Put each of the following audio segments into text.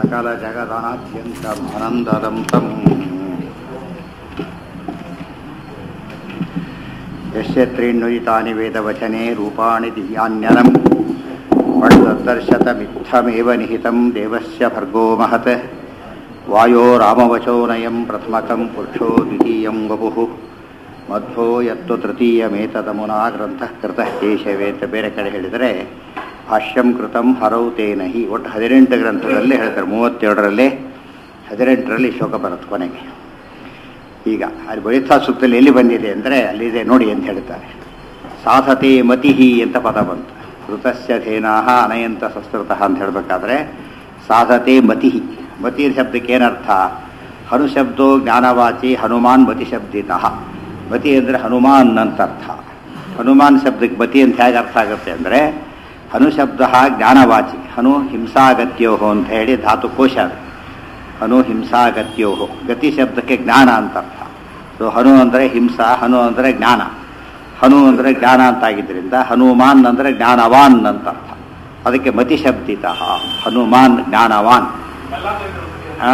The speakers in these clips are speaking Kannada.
ಸಕಲ ಜಗದನಾದ್ಯಂತಂ ಅನಂತರಂ ತಂ ಯಸ್ಯ ತ್ರೀಣ್ಯುಯಿತಾನಿ ವೇದವಚನೆ ರೂಪಾಣಿ ದಿವ್ಯಾನ್ಯನಂ ಪಡ್ದರ್ಶತಮಿತ್ತಮೇವ ನಿಹಿತಂ ದೇವಸ್ಯ ಭರ್ಗೋ ಮಹತ್ ವಾಯೋ ರಾಮವಚೋ ನಯಂ ಪ್ರಥಮಕಂ ಪುರುಷೋ ದ್ವಿತೀಯಂ ವಪುಃ ಮಧ್ವೋ ಯತ್ತು ತೃತೀಯಮೇತದಮುನಾ ಗ್ರಂಥಃ ಕೃತಃ ಕೇಶವೇ ಅಂತ ಬೇರೆ ಕಡೆ ಹೇಳಿದರೆ ಭಾಷ್ಯಂ ಕೃತಂ ಹರೌ ತೇನಹಿ ಒಟ್ಟು ಹದಿನೆಂಟು ಗ್ರಂಥದಲ್ಲಿ ಹೇಳ್ತಾರೆ ಮೂವತ್ತೇಳರಲ್ಲಿ ಹದಿನೆಂಟರಲ್ಲಿ ಶೋಕ ಬರುತ್ತೆ ಕೊನೆಗೆ ಈಗ ಅಲ್ಲಿ ಬಳಿತಾ ಸೂಕ್ತದಲ್ಲಿ ಎಲ್ಲಿ ಬಂದಿದೆ ಅಂದರೆ ಅಲ್ಲಿದೆ ನೋಡಿ ಅಂತ ಹೇಳ್ತಾರೆ ಸಾಧತೆ ಮತಿಹಿ ಅಂತ ಪದ ಬಂತು ಋತಸ್ಯ ಧೇನಾಹ ಅನಯಂತ ಸಂಸ್ಕೃತಃ ಅಂತ ಹೇಳಬೇಕಾದ್ರೆ ಸಾಧತೆ ಮತಿಹಿ ಮತಿ ಶಬ್ದಕ್ಕೆ ಏನರ್ಥ ಹನುಶಬ್ದೋ ಜ್ಞಾನವಾಚಿ ಹನುಮಾನ್ ಮತಿ ಶಬ್ದಿತಃ ಮತಿ ಅಂದರೆ ಹನುಮಾನ್ ಅಂತ ಅರ್ಥ ಹನುಮಾನ್ ಶಬ್ದಕ್ಕೆ ಮತಿ ಅಂತ ಹೇಗೆ ಅರ್ಥ ಆಗುತ್ತೆ ಅಂದರೆ ಹನುಶಬ್ದ ಜ್ಞಾನವಾಚಿ ಹನು ಹಿಂಸಾಗತ್ಯೋಹೋ ಅಂತ ಹೇಳಿ ಧಾತುಕೋಶ ಅದು ಹನು ಹಿಂಸಾಗತ್ಯೋಹೋ ಗತಿ ಶಬ್ದಕ್ಕೆ ಜ್ಞಾನ ಅಂತ ಅರ್ಥ ಸೊ ಹನು ಅಂದರೆ ಹಿಂಸಾ ಹನು ಅಂದರೆ ಜ್ಞಾನ ಹನು ಅಂದರೆ ಜ್ಞಾನ ಅಂತಾಗಿದ್ದರಿಂದ ಹನುಮಾನ್ ಅಂದರೆ ಜ್ಞಾನವಾನ್ ಅಂತ ಅರ್ಥ ಅದಕ್ಕೆ ಮತಿ ಶಬ್ದಿತ ಹನುಮಾನ್ ಜ್ಞಾನವಾನ್ ಆ?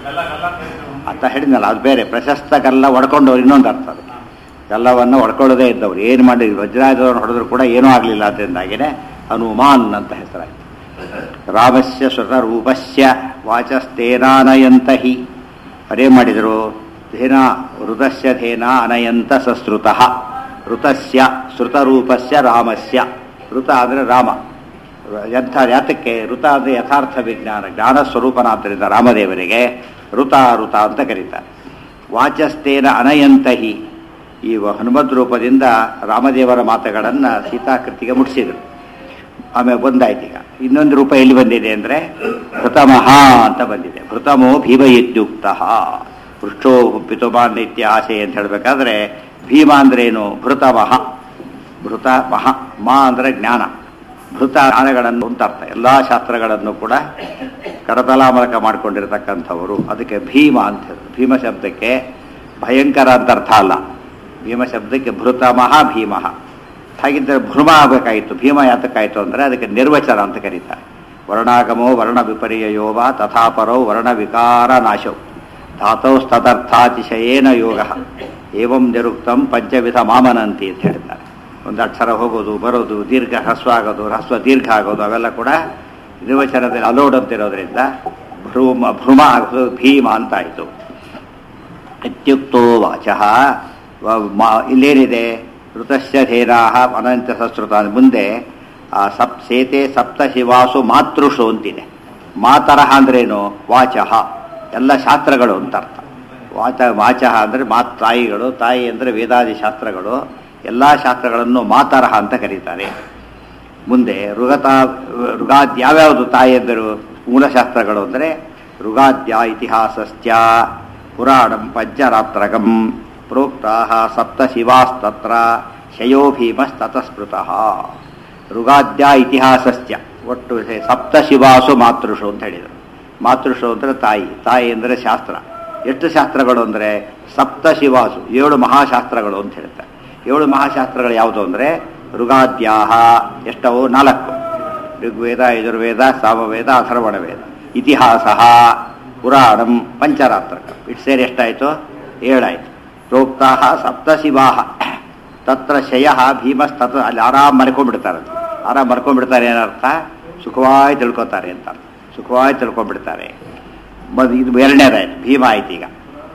ಅಂತ ಹೇಳಿದ್ನಲ್ಲ ಅದು ಬೇರೆ ಪ್ರಶಸ್ತ ಗಲ್ಲ ಹೊಡ್ಕೊಂಡವ್ರು ಇನ್ನೊಂದು ಅರ್ಥ ಅದು ಗಲ್ಲವನ್ನು ಹೊಡ್ಕೊಳ್ಳೋದೇ ಇದ್ದವ್ರು ಏನು ಮಾಡಿ ವಜ್ರಾಯುಧವನ್ನು ಹೊಡೆದ್ರು ಕೂಡ ಏನೂ ಆಗಲಿಲ್ಲ ಅದರಿಂದಾಗಿನೇ ಹನುಮಾನ್ ಅಂತ ಹೆಸರಾಯಿತು ರಾಮಸ್ಯ ಸ್ವತರೂಪಸ್ಯ ವಾಚಸ್ತೇನಾನಯಂತ ಹಿ ಅದೇ ಮಾಡಿದರು ಧೇನ ಋತಸ್ಯ ಧೇನ ಅನಯಂತ ಸಶ್ರುತಃ ಋತಸ್ಯ ಶ್ರುತರೂಪಸ್ಯ ರಾಮಸ್ಯ ಋತ ಅಂದರೆ ರಾಮ ಎಂಥ ಯಾತಕ್ಕೆ ಋತ ಅಂದರೆ ಯಥಾರ್ಥ ವಿಜ್ಞಾನ ಜ್ಞಾನ ಸ್ವರೂಪನಾದ್ದರಿಂದ ರಾಮದೇವರಿಗೆ ಋತ ಋತ ಅಂತ ಕರೀತಾರೆ ವಾಚಸ್ತೇನ ಅನಯಂತಹಿ ಈ ಹನುಮದ್ ರೂಪದಿಂದ ರಾಮದೇವರ ಮಾತುಗಳನ್ನು ಸೀತಾಕೃತಿಗೆ ಮುಟ್ಟಿಸಿದರು ಆಮೇಲೆ ಒಂದಾಯ್ತು ಈಗ ಇನ್ನೊಂದು ರೂಪ ಎಲ್ಲಿ ಬಂದಿದೆ ಅಂದರೆ ಭೃತಮಃ ಅಂತ ಬಂದಿದೆ ಭೃತಮೋ ಭೀಮ ಇತ್ಯುಕ್ತ ಪೃಷ್ಠೋ ಪಿತುಮಾನ್ ನಿತ್ಯ ಆಸೆ ಅಂತ ಹೇಳಬೇಕಾದ್ರೆ ಭೀಮ ಅಂದ್ರೇನು ಭೃತಮಃ ಭೃತ ಮಹ ಮಾ ಅಂದರೆ ಜ್ಞಾನ ಭೃತ ಜ್ಞಾನಗಳನ್ನು ಅಂತ ಅರ್ಥ ಎಲ್ಲ ಶಾಸ್ತ್ರಗಳನ್ನು ಕೂಡ ಕರತಲಾಮಲಕ ಮಾಡಿಕೊಂಡಿರ್ತಕ್ಕಂಥವರು ಅದಕ್ಕೆ ಭೀಮ ಅಂತ ಹೇಳಿದ್ರು ಭೀಮ ಶಬ್ದಕ್ಕೆ ಭಯಂಕರ ಅಂತ ಅರ್ಥ ಅಲ್ಲ ಭೀಮ ಶಬ್ದಕ್ಕೆ ಭೃತಮಃ ಭೀಮಃ ಹಾಗಿದ್ದರೆ ಭ್ರಮ ಆಗಬೇಕಾಯಿತು ಭೀಮ ಯಾತಕ್ಕಾಯಿತು ಅಂದರೆ ಅದಕ್ಕೆ ನಿರ್ವಚನ ಅಂತ ಕರೀತಾರೆ ವರ್ಣಾಗಮೋ ವರ್ಣ ವಿಪರ್ಯಯೋವ ತಥಾಪರೋ ವರ್ಣ ವಿಕಾರ ನಾಶವು ಧಾತೌಸ್ತದರ್ಥಾತಿಶಯೇನ ಯೋಗ ಏವಂ ನಿರುಕ್ತಂ ಪಂಚವಿಧ ಮಾಮನಂತಿ ಅಂತ ಹೇಳ್ತಾರೆ ಒಂದು ಅಕ್ಷರ ಹೋಗೋದು ಬರೋದು ದೀರ್ಘ ಹ್ರಸ್ವ ಆಗೋದು ಹ್ರಸ್ವ ದೀರ್ಘ ಆಗೋದು ಅವೆಲ್ಲ ಕೂಡ ನಿರ್ವಚನದಲ್ಲಿ ಅಲೋಡ್ ಅಂತಿರೋದ್ರಿಂದ ಭ್ರೂಮ ಭ್ರಮ ಆಗೋದು ಭೀಮ ಅಂತಾಯಿತು ಇತ್ಯುಕ್ತೋ ವಾಚಃ ಇಲ್ಲೇನಿದೆ ಋತಸ್ಯ ಧೇರಾಹ ಅನಂತ ಸಶ್ರುತ ಮುಂದೆ ಆ ಸಪ್ ಸೇತೆ ಸಪ್ತ ಶಿವಾಸು ಮಾತೃಷು ಅಂತಿದೆ ಮಾತರಹ ಅಂದ್ರೇನು ವಾಚಃ ಎಲ್ಲ ಶಾಸ್ತ್ರಗಳು ಅಂತ ಅರ್ಥ ವಾಚ ವಾಚಃ ಅಂದರೆ ಮಾತ್ ತಾಯಿಗಳು ತಾಯಿ ಅಂದರೆ ವೇದಾದಿ ಶಾಸ್ತ್ರಗಳು ಎಲ್ಲ ಶಾಸ್ತ್ರಗಳನ್ನು ಮಾತರಹ ಅಂತ ಕರೀತಾರೆ ಮುಂದೆ ಋಗತ ಋಗಾದ್ ಯಾವ್ಯಾವುದು ತಾಯಿ ಎಂದರು ಮೂಲಶಾಸ್ತ್ರಗಳು ಅಂದರೆ ಋಗಾದ್ಯ ಇತಿಹಾಸಶ್ಚ ಪುರಾಣಂ ಪಂಚರಾತ್ರಕಂ ಪ್ರೋಕ್ತಾ ಸಪ್ತ ಶಿವಾಸ್ತತ್ರ ಶಯೋ ಭೀಮಸ್ತತಸ್ಮೃತಃ ಋಗಾದ್ಯ ಇತಿಹಾಸಶ್ಚ ಒಟ್ಟು ಸಪ್ತ ಶಿವಾಸು ಮಾತೃಷು ಅಂತ ಹೇಳಿದರು ಮಾತೃಷು ಅಂದರೆ ತಾಯಿ ತಾಯಿ ಅಂದರೆ ಶಾಸ್ತ್ರ ಎಷ್ಟು ಶಾಸ್ತ್ರಗಳು ಅಂದರೆ ಸಪ್ತ ಶಿವಾಸು ಏಳು ಮಹಾಶಾಸ್ತ್ರಗಳು ಅಂತ ಹೇಳ್ತಾರೆ ಏಳು ಮಹಾಶಾಸ್ತ್ರಗಳು ಯಾವುದು ಅಂದರೆ ಋಗಾದ್ಯಾಹ ಎಷ್ಟವು ನಾಲ್ಕು ಋಗ್ವೇದ ಯಜುರ್ವೇದ ಸಾಮವೇದ ಅಥರ್ವಣ ವೇದ ಇತಿಹಾಸ ಪುರಾಣಂ ಪಂಚರಾತ್ರಕ ಇಟ್ಟು ಸೇರಿ ಎಷ್ಟಾಯಿತು ಏಳಾಯಿತು ಪ್ರೋಕ್ತಾ ಸಪ್ತ ಶಿವಾಹ ತತ್ರ ಶಯ ಭೀಮಸ್ತತ ಅಲ್ಲಿ ಆರಾಮ್ ಮರ್ಕೊಂಡ್ಬಿಡ್ತಾರೆ ಆರಾಮ್ ಮರ್ಕೊಂಡ್ಬಿಡ್ತಾರೆ ಏನರ್ಥ ಸುಖವಾಗಿ ತಿಳ್ಕೊತಾರೆ ಅಂತ ಸುಖವಾಗಿ ತಿಳ್ಕೊಂಡ್ಬಿಡ್ತಾರೆ ಮದ್ ಇದು ಎರಡನೇದಾಯ್ತು ಭೀಮ ಆಯ್ತು ಈಗ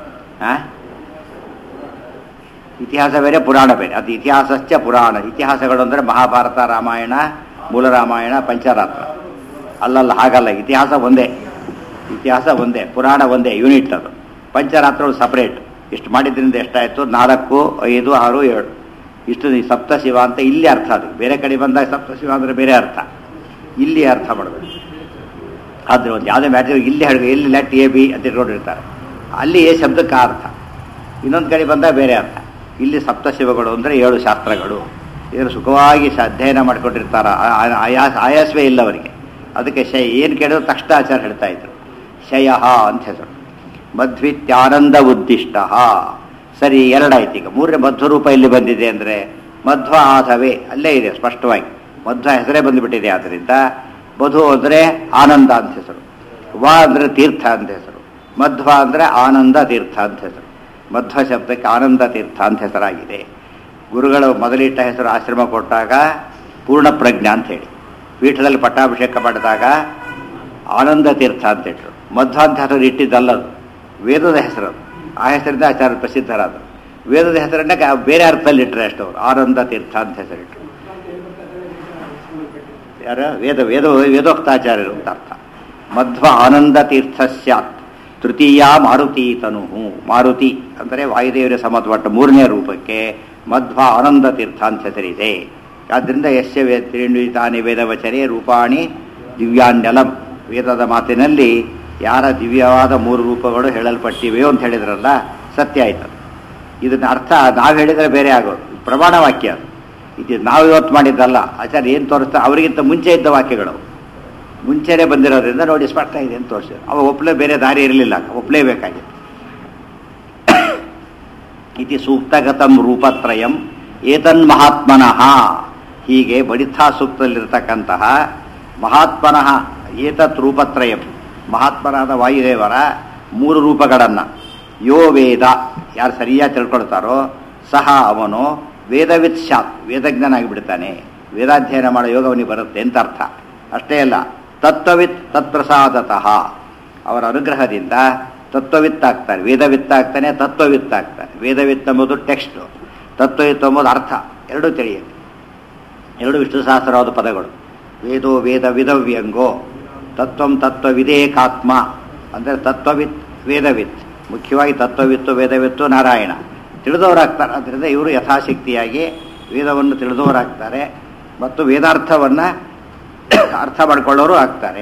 ಇತಿಹಾಸ ಬೇರೆ ಪುರಾಣ ಬೇರೆ ಅದು ಇತಿಹಾಸಶ್ಚ ಪುರಾಣ ಇತಿಹಾಸಗಳು ಅಂದರೆ ಮಹಾಭಾರತ ರಾಮಾಯಣ ಮೂಲ ರಾಮಾಯಣ ಪಂಚರಾತ್ರ ಅಲ್ಲಲ್ಲ ಹಾಗಲ್ಲ ಇತಿಹಾಸ ಒಂದೇ ಇತಿಹಾಸ ಒಂದೇ ಪುರಾಣ ಒಂದೇ ಯೂನಿಟ್ ಅದು ಪಂಚರಾತ್ರಗಳು ಸಪ್ರೇಟ್ ಇಷ್ಟು ಮಾಡಿದ್ರಿಂದ ಎಷ್ಟಾಯಿತು ನಾಲ್ಕು ಐದು ಆರು ಏಳು ಇಷ್ಟು ಸಪ್ತ ಶಿವ ಅಂತ ಇಲ್ಲಿ ಅರ್ಥ ಅದು ಬೇರೆ ಕಡೆ ಬಂದಾಗ ಸಪ್ತ ಶಿವ ಅಂದರೆ ಬೇರೆ ಅರ್ಥ ಇಲ್ಲಿ ಅರ್ಥ ಮಾಡಬೇಕು ಆದರೆ ಒಂದು ಯಾವುದೇ ಮ್ಯಾಟರ್ ಇಲ್ಲಿ ಹೇಳಿ ಎಲ್ಲಿ ಲೆಟ್ ಎ ಬಿ ಅಂತ ಇಟ್ಕೊಂಡಿರ್ತಾರೆ ಅಲ್ಲಿ ಎ ಶಬ್ದಕ್ಕೆ ಅರ್ಥ ಇನ್ನೊಂದು ಕಡೆ ಬಂದಾಗ ಬೇರೆ ಅರ್ಥ ಇಲ್ಲಿ ಸಪ್ತಶಿವಗಳು ಅಂದರೆ ಏಳು ಶಾಸ್ತ್ರಗಳು ಇದನ್ನು ಸುಖವಾಗಿ ಅಧ್ಯಯನ ಮಾಡ್ಕೊಂಡಿರ್ತಾರ ಆಯಾಸ ಆಯಾಸವೇ ಇಲ್ಲ ಅವರಿಗೆ ಅದಕ್ಕೆ ಶಯ ಏನು ಕೇಳಿದ್ರು ತಕ್ಷಣ ಆಚಾರ ಹೇಳ್ತಾ ಇದ್ರು ಶಯ ಅಂತ ಹೆಸರು ಮಧ್ವಿತ್ಯಾನಂದ ಉದ್ದಿಷ್ಟ ಸರಿ ಎರಡಾಯ್ತು ಈಗ ಮೂರನೇ ಮಧ್ವ ರೂಪ ಇಲ್ಲಿ ಬಂದಿದೆ ಅಂದರೆ ಮಧ್ವ ಆಧವೇ ಅಲ್ಲೇ ಇದೆ ಸ್ಪಷ್ಟವಾಗಿ ಮಧ್ವ ಹೆಸರೇ ಬಂದುಬಿಟ್ಟಿದೆ ಆದ್ದರಿಂದ ಮಧು ಅಂದರೆ ಆನಂದ ಅಂತ ಹೆಸರು ವ ಅಂದರೆ ತೀರ್ಥ ಅಂತ ಹೆಸರು ಮಧ್ವ ಅಂದರೆ ಆನಂದ ತೀರ್ಥ ಅಂತ ಹೆಸರು ಮಧ್ವ ಶಬ್ದಕ್ಕೆ ಆನಂದ ತೀರ್ಥ ಅಂತ ಹೆಸರಾಗಿದೆ ಗುರುಗಳು ಮೊದಲಿಟ್ಟ ಹೆಸರು ಆಶ್ರಮ ಕೊಟ್ಟಾಗ ಪೂರ್ಣ ಪ್ರಜ್ಞಾ ಅಂತ ಹೇಳಿ ಪೀಠದಲ್ಲಿ ಪಟ್ಟಾಭಿಷೇಕ ಮಾಡಿದಾಗ ಆನಂದ ತೀರ್ಥ ಅಂತ ಇಟ್ಟರು ಮಧ್ವ ಅಂತ ಹೆಸರು ಇಟ್ಟಿದ್ದಲ್ಲದು ವೇದದ ಹೆಸರು ಅದು. ಆ ಹೆಸರಿಂದ ಆಚಾರ್ಯ ಪ್ರಸಿದ್ಧರಾದರು ವೇದದ ಹೆಸರನ್ನ ಗ- ಬೇರೆ ಅರ್ಥದಲ್ಲಿ ಇಟ್ಟರೆ ಅಷ್ಟು ಅವರು ಆನಂದ ತೀರ್ಥ ಅಂತ ಹೆಸರಿಟ್ಟರು ಯಾರ ವೇದ ವೇದ ವೇದೋಕ್ತಾಚಾರ್ಯರು ಅಂತ ಅರ್ಥ ಮಧ್ವ ಆನಂದ ತೀರ್ಥ ಸ್ಯಾತ್ ತೃತೀಯ ಮಾರುತಿ ತನು ಮಾರುತಿ ಅಂದರೆ ವಾಯುದೇವರ ಸಮತ್ವಟ್ಟ ಮೂರನೇ ರೂಪಕ್ಕೆ ಮಧ್ವ ಆನಂದ ತೀರ್ಥ ಅಂತ ಹೆಸರಿದೆ ಆದ್ದರಿಂದ ಯಶ್ಯ ವೇ ತ್ರೀಣ್ವಿತಾನಿ ವೇದವಚನೆ ರೂಪಾಣಿ ದಿವ್ಯಾನ್ಯಲಂ ವೇದದ ಮಾತಿನಲ್ಲಿ ಯಾರ ದಿವ್ಯವಾದ ಮೂರು ರೂಪಗಳು ಹೇಳಲ್ಪಟ್ಟಿವೆಯೋ ಅಂತ ಹೇಳಿದ್ರಲ್ಲ ಸತ್ಯ ಆಯ್ತು ಇದನ್ನ ಅರ್ಥ ನಾವು ಹೇಳಿದರೆ ಬೇರೆ ಆಗೋದು ಪ್ರಮಾಣ ವಾಕ್ಯ ಅದು ಇದು ನಾವು ಇವತ್ತು ಮಾಡಿದ್ದಲ್ಲ ಆಚಾರ್ಯ ಏನು ತೋರಿಸ್ತಾ ಅವರಿಗಿಂತ ಮುಂಚೆ ಇದ್ದ ವಾಕ್ಯಗಳು ಮುಂಚೆನೇ ಬಂದಿರೋದ್ರಿಂದ ನೋಡಿ ಸ್ಪಷ್ಟ ಇದೆ ಅಂತ ತೋರಿಸಿದ್ರು ಅವ ಒಪ್ಪಲೇ ಬೇರೆ ದಾರಿ ಇರಲಿಲ್ಲ ಒಪ್ಪಲೇಬೇಕಾಗಿತ್ತು ಇತಿ ಸೂಕ್ತಗತಂ ರೂಪತ್ರಯಂ ಏತನ್ ಮಹಾತ್ಮನಃ ಹೀಗೆ ಬಡಿಥಾ ಸೂಕ್ತದಲ್ಲಿರ್ತಕ್ಕಂತಹ ಮಹಾತ್ಮನಃ ಏತತ್ ರೂಪತ್ರಯಂ ಮಹಾತ್ಮನಾದ ವಾಯುದೇವರ ಮೂರು ರೂಪಗಳನ್ನು ಯೋ ವೇದ ಯಾರು ಸರಿಯಾಗಿ ತಿಳ್ಕೊಳ್ತಾರೋ ಸಹ ಅವನು ವೇದವಿತ್ ಶಾತ್ ವೇದಜ್ಞನಾಗಿಬಿಡ್ತಾನೆ ವೇದಾಧ್ಯಯನ ಮಾಡೋ ಯೋಗ ಅವನಿಗೆ ಬರುತ್ತೆ ಅಂತ ಅರ್ಥ ಅಷ್ಟೇ ಅಲ್ಲ ತತ್ವವಿತ್ ತತ್ಪ್ರಸಾದತಃ ಅವರ ಅನುಗ್ರಹದಿಂದ ತತ್ವವಿತ್ ಆಗ್ತಾನೆ ವೇದವಿತ್ ಆಗ್ತಾನೆ ತತ್ವವಿತ್ ಆಗ್ತಾನೆ ವೇದವಿತ್ ಎಂಬುದು ಟೆಕ್ಸ್ಟ್ ತತ್ವವಿತ್ ಎಂಬುದು ಅರ್ಥ ಎರಡೂ ತಿಳಿಯುತ್ತೆ ಎರಡು ವಿಷ್ಣು ಸಹಸ್ರವಾದ ಪದಗಳು ವೇದೋ ವೇದ ವಿಧವ್ಯಂಗೋ ತತ್ವಂ ತತ್ವ ವಿಧೇಕಾತ್ಮ ಅಂದರೆ ತತ್ವವಿತ್ ವೇದವಿತ್ ಮುಖ್ಯವಾಗಿ ತತ್ವವಿತ್ತು ವೇದವಿತ್ತು ನಾರಾಯಣ ತಿಳಿದವರಾಗ್ತಾರೆ ಅದರಿಂದ ಇವರು ಯಥಾಶಕ್ತಿಯಾಗಿ ವೇದವನ್ನು ತಿಳಿದವರಾಗ್ತಾರೆ ಮತ್ತು ವೇದಾರ್ಥವನ್ನು ಅರ್ಥ ಮಾಡ್ಕೊಳ್ಳೋರು ಆಗ್ತಾರೆ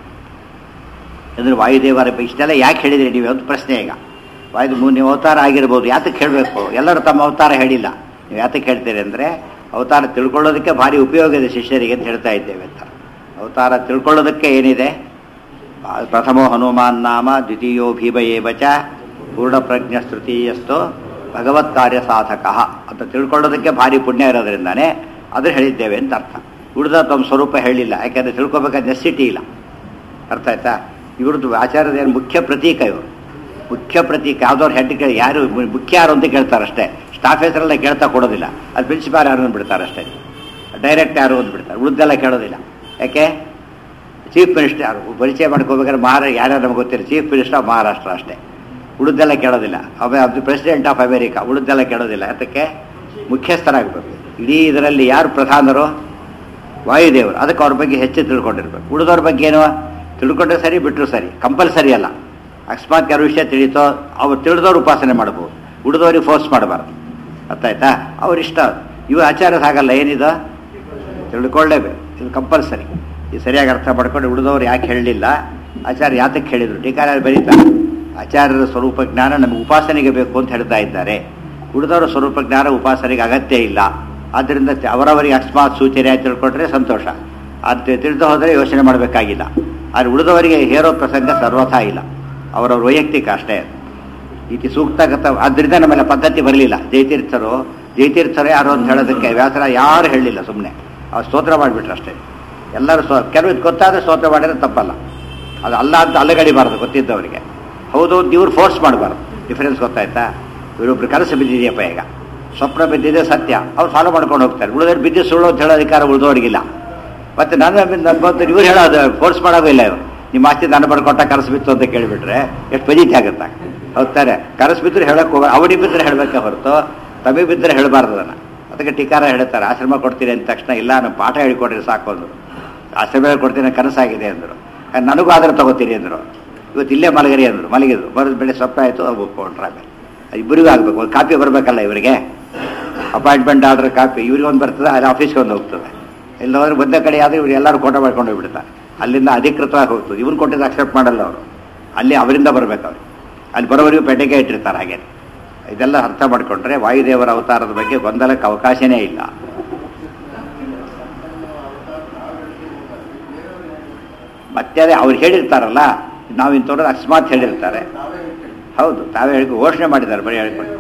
ಅಂದರೆ ವಾಯುದೇವರ ಬಗ್ಗೆ ಇಷ್ಟೆಲ್ಲ ಯಾಕೆ ಹೇಳಿದ್ರಿ ನೀವು ಒಂದು ಪ್ರಶ್ನೆ ಈಗ ವಾಯು ಮು- ನೀವು ಅವತಾರ ಆಗಿರ್ಬೋದು ಯಾತಕ್ಕೆ ಹೇಳಬೇಕು ಎಲ್ಲರೂ ತಮ್ಮ ಅವತಾರ ಹೇಳಿಲ್ಲ ನೀವು ಯಾತಕ್ಕೆ ಹೇಳ್ತೀರಿ ಅಂದರೆ ಅವತಾರ ತಿಳ್ಕೊಳ್ಳೋದಕ್ಕೆ ಭಾರಿ ಉಪಯೋಗ ಇದೆ ಶಿಷ್ಯರಿಗೆ ಅಂತ ಹೇಳ್ತಾ ಇದ್ದೇವೆ ಅಂತ ಅವತಾರ ತಿಳ್ಕೊಳ್ಳೋದಕ್ಕೆ ಏನಿದೆ ಆ, ಪ್ರಥಮೋ ಹನುಮಾನ್ ನಾಮ ದ್ವಿತೀಯೋ ಭೀಮ ಏವ ಚ ಪೂರ್ಣ ಪ್ರಜ್ಞ ತೃತೀಯಸ್ತು ಭಗವತ್ ಕಾರ್ಯ ಸಾಧಕ ಅಂತ ತಿಳ್ಕೊಳ್ಳೋದಕ್ಕೆ ಭಾರಿ ಪುಣ್ಯ ಇರೋದ್ರಿಂದಾನೇ ಅದು ಹೇಳಿದ್ದೇವೆ ಅಂತ ಅರ್ಥ ಉಳಿದ ತಮ್ಮ ಸ್ವರೂಪ ಹೇಳಿಲ್ಲ ಯಾಕೆಂದರೆ ತಿಳ್ಕೊಬೇಕಾದ ನೆಸಿಟಿ ಇಲ್ಲ ಅರ್ಥ ಆಯ್ತಾ ಇವ್ರದ್ದು ಆಚಾರ್ಯದ ಏನು ಮುಖ್ಯ ಪ್ರತೀಕ ಇವರು ಮುಖ್ಯ ಪ್ರತೀಕ ಯಾವ್ದವ್ರು ಹೆಡ್ ಕೇಳಿ ಯಾರು ಮು- ಮುಖ್ಯ ಯಾರು ಅಂತ ಕೇಳ್ತಾರೆ ಅಷ್ಟೇ ಸ್ಟಾಫ್ ಹೆಸರೆಲ್ಲ ಕೇಳ್ತಾ ಕೊಡೋದಿಲ್ಲ ಅದು ಪ್ರಿನ್ಸಿಪಾಲ್ ಯಾರು ಅಂದ್ಬಿಡ್ತಾರೆ ಅಷ್ಟೇ ಡೈರೆಕ್ಟ್ ಯಾರು ಅಂದ್ಬಿಡ್ತಾರೆ ಉಳಿದೆಲ್ಲ ಕೇಳೋದಿಲ್ಲ ಯಾಕೆ ಚೀಫ್ ಮಿನಿಸ್ಟರ್ ಯಾರು ಪರಿಚಯ ಮಾಡ್ಕೋಬೇಕಾದ್ರೆ ಮಹಾರಾ ಯಾರ್ಯಾರು ನಮ್ಗೆ ಗೊತ್ತಿಲ್ಲ ಚೀಫ್ ಮಿನಿಸ್ಟರ್ ಆಫ್ ಮಹಾರಾಷ್ಟ್ರ ಅಷ್ಟೇ ಉಳಿದೆಲ್ಲ ಕೇಳೋದಿಲ್ಲ ಅವ ಅದು ಪ್ರೆಸಿಡೆಂಟ್ ಆಫ್ ಅಮೇರಿಕಾ ಉಳಿದೆಲ್ಲ ಕೇಳೋದಿಲ್ಲ ಅದಕ್ಕೆ ಮುಖ್ಯಸ್ಥರಾಗಬೇಕು ಇಡೀ ಇದರಲ್ಲಿ ಯಾರು ಪ್ರಧಾನರು ವಾಯುದೇವರು ಅದಕ್ಕೆ ಅವ್ರ ಬಗ್ಗೆ ಹೆಚ್ಚು ತಿಳ್ಕೊಂಡಿರ್ಬೇಕು ಉಳಿದವ್ರ ಬಗ್ಗೆ ಏನು ತಿಳ್ಕೊಂಡ್ರೆ ಸರಿ ಬಿಟ್ಟರು ಸರಿ ಕಂಪಲ್ಸರಿ ಅಲ್ಲ ಅಕಸ್ಮಾತ್ ಯಾರು ವಿಷಯ ತಿಳಿತೋ ಅವ್ರು ತಿಳಿದವ್ರು ಉಪಾಸನೆ ಮಾಡ್ಬೋದು ಉಳಿದವ್ರಿಗೆ ಫೋರ್ಸ್ ಮಾಡಬಾರ್ದು ಅರ್ಥ ಆಯ್ತಾ ಅವ್ರಿಷ್ಟ ಇವ ಆಚಾರ ಹಾಗಲ್ಲ ಏನಿದು ತಿಳ್ಕೊಳ್ಳೇಬೇಕು ಇದು ಕಂಪಲ್ಸರಿ ಇದು ಸರಿಯಾಗಿ ಅರ್ಥ ಮಾಡ್ಕೊಂಡು ಉಳಿದವ್ರು ಯಾಕೆ ಹೇಳಲಿಲ್ಲ ಆಚಾರ್ಯ ಯಾತಕ್ಕೆ ಹೇಳಿದರು ಟೀಕಾರ ಬರೀತಾರೆ ಆಚಾರ್ಯರ ಸ್ವರೂಪ ಜ್ಞಾನ ನಮಗೆ ಉಪಾಸನೆಗೆ ಬೇಕು ಅಂತ ಹೇಳ್ತಾ ಇದ್ದಾರೆ ಉಳಿದವರ ಸ್ವರೂಪ ಜ್ಞಾನ ಉಪಾಸನೆಗೆ ಅಗತ್ಯ ಇಲ್ಲ ಆದ್ದರಿಂದ ತ- ಅವರವರಿಗೆ ಅಕಸ್ಮಾತ್ ಸೂಚನೆಯಾಗಿ ತಿಳ್ಕೊಂಡ್ರೆ ಸಂತೋಷ ಅದು ತಿಳಿದು ಹೋದರೆ ಯೋಚನೆ ಮಾಡಬೇಕಾಗಿಲ್ಲ ಆದರೆ ಉಳಿದವರಿಗೆ ಹೇರೋ ಪ್ರಸಂಗ ಸರ್ವಥಾ ಇಲ್ಲ ಅವರವ್ರ ವೈಯಕ್ತಿಕ ಅಷ್ಟೇ ಅದು ಇತಿ ಸೂಕ್ತಗತ ಆದ್ದರಿಂದ ನಮ್ಮೆಲ್ಲ ಪದ್ಧತಿ ಬರಲಿಲ್ಲ ಜಯತೀರ್ಥರು ಜಯತೀರ್ಥರು ಯಾರು ಅಂತ ಹೇಳೋದಕ್ಕೆ ವ್ಯಾಸರ ಯಾರು ಹೇಳಲಿಲ್ಲ ಸುಮ್ಮನೆ ಅವ್ರು ಸ್ತೋತ್ರ ಮಾಡಿಬಿಟ್ರು ಅಷ್ಟೇ ಎಲ್ಲರೂ ಸ್ವ ಕೆಲವು ಗೊತ್ತಾದರೆ ಸ್ತೋತ್ರ ಮಾಡಿದ್ರೆ ತಪ್ಪಲ್ಲ ಅದು ಅಲ್ಲ ಅಂತ ಅಲ್ಲಗಡಿಬಾರ್ದು ಗೊತ್ತಿದ್ದವರಿಗೆ ಹೌದು ಅಂತ ಇವ್ರು ಫೋರ್ಸ್ ಮಾಡಬಾರ್ದು ಡಿಫರೆನ್ಸ್ ಗೊತ್ತಾಯ್ತಾ ಇವರೊಬ್ರು ಕನಸು ಬಿದ್ದಿದೆಯಪ್ಪ ಈಗ ಸ್ವಪ್ನ ಬಿದ್ದಿದೆ ಸತ್ಯ ಅವ್ರು ಫಾಲೋ ಮಾಡ್ಕೊಂಡು ಹೋಗ್ತಾರೆ ಉಳಿದವ್ರು ಬಿದ್ದು ಸುಳ್ಳು ಅಂತ ಹೇಳೋ ಅಧಿಕಾರ ಉಳಿದವರಿಗಿಲ್ಲ ಮತ್ತೆ ನನ್ನ ನನ್ನ ಬಂತು ಇವ್ರು ಹೇಳೋದು ಫೋರ್ಸ್ ಮಾಡೋದು ಇಲ್ಲ ಇವರು ನಿಮ್ಮ ಆಸ್ತಿ ನಾನು ಬರ್ಕೊಟ್ಟ ಕನಸು ಬಿತ್ತು ಅಂತ ಕೇಳಿಬಿಟ್ರೆ ಎಷ್ಟು ಪಜಿತಿ ಆಗುತ್ತೆ ಹೋಗ್ತಾರೆ ಕನಸು ಬಿದ್ದರೆ ಹೇಳಕ್ಕೆ ಹೋಗ ಅವನಿಗೆ ಬಿದ್ದರೆ ಹೇಳಬೇಕೆ ಹೊರತು ತಮಗೆ ಬಿದ್ದರೆ ಹೇಳಬಾರ್ದು ಅದನ್ನು ಅದಕ್ಕೆ ಟೀಕಾರ ಹೇಳ್ತಾರೆ ಆಶ್ರಮ ಕೊಡ್ತೀನಿ ಅಂದ ತಕ್ಷಣ ಇಲ್ಲ ನಾನು ಪಾಠ ಹೇಳ್ಕೊಡ್ರಿ ಸಾಕು ಅಂದರು ಆಶ್ರಮ ಹೇಳ್ಕೊಡ್ತೀನಿ ಕನಸಾಗಿದೆ ಅಂದರು ನನಗೂ ಆದ್ರೆ ತಗೋತೀನಿ ಅಂದರು ಇವತ್ತು ಇಲ್ಲೇ ಮಲಗರಿ ಅಂದರು ಮಲಗಿದ್ರು ಬರೋದು ಬೆಳೆ ಸೊಪ್ಪ ಆಯಿತು ಅದು ಒಪ್ಕೊಂಡ್ರೆ ಆಮೇಲೆ ಇಬ್ಬರಿಗೂ ಆಗಬೇಕು ಒಂದು ಕಾಪಿ ಬರಬೇಕಲ್ಲ ಇವರಿಗೆ ಅಪಾಯಿಂಟ್ಮೆಂಟ್ ಆರ್ಡರ್ ಕಾಪಿ ಇವ್ರಿಗೆ ಒಂದು ಬರ್ತದೆ ಅಲ್ಲಿ ಆಫೀಸ್ಗೆ ಒಂದು ಹೋಗ್ತದೆ ಇಲ್ಲ ಹೋದ್ರೆ ಒಂದೇ ಕಡೆ ಆದರೆ ಇವ್ರು ಎಲ್ಲರೂ ಕೋಟ ಮಾಡ್ಕೊಂಡು ಹೋಗ್ಬಿಡ್ತಾರೆ ಅಲ್ಲಿಂದ ಅಧಿಕೃತವಾಗಿ ಹೋಗ್ತದೆ ಇವ್ರು ಕೊಟ್ಟಿದ್ದು ಅಕ್ಸೆಪ್ಟ್ ಮಾಡಲ್ಲ ಅವರು ಅಲ್ಲಿ ಅವರಿಂದ ಬರಬೇಕು ಅವ್ರು ಅಲ್ಲಿ ಬರೋವರೆಗೂ ಪೆಟ್ಟಿಗೆ ಇಟ್ಟಿರ್ತಾರೆ ಹಾಗೆ ಇದೆಲ್ಲ ಅರ್ಥ ಮಾಡಿಕೊಂಡ್ರೆ ವಾಯುದೇವರ ಅವತಾರದ ಬಗ್ಗೆ ಗೊಂದಲಕ್ಕೆ ಅವಕಾಶನೇ ಇಲ್ಲ ಮತ್ತೆ ಅದೇ ಅವ್ರು ಹೇಳಿರ್ತಾರಲ್ಲ ನಾವು ಇಂಥವ್ರು ಅಕಸ್ಮಾತ್ ಹೇಳಿರ್ತಾರೆ ಹೌದು ತಾವೇ ಹೇಳಿ ಘೋಷಣೆ ಮಾಡಿದ್ದಾರೆ ಬರೀ ಹೇಳ್ಕೊಂಡು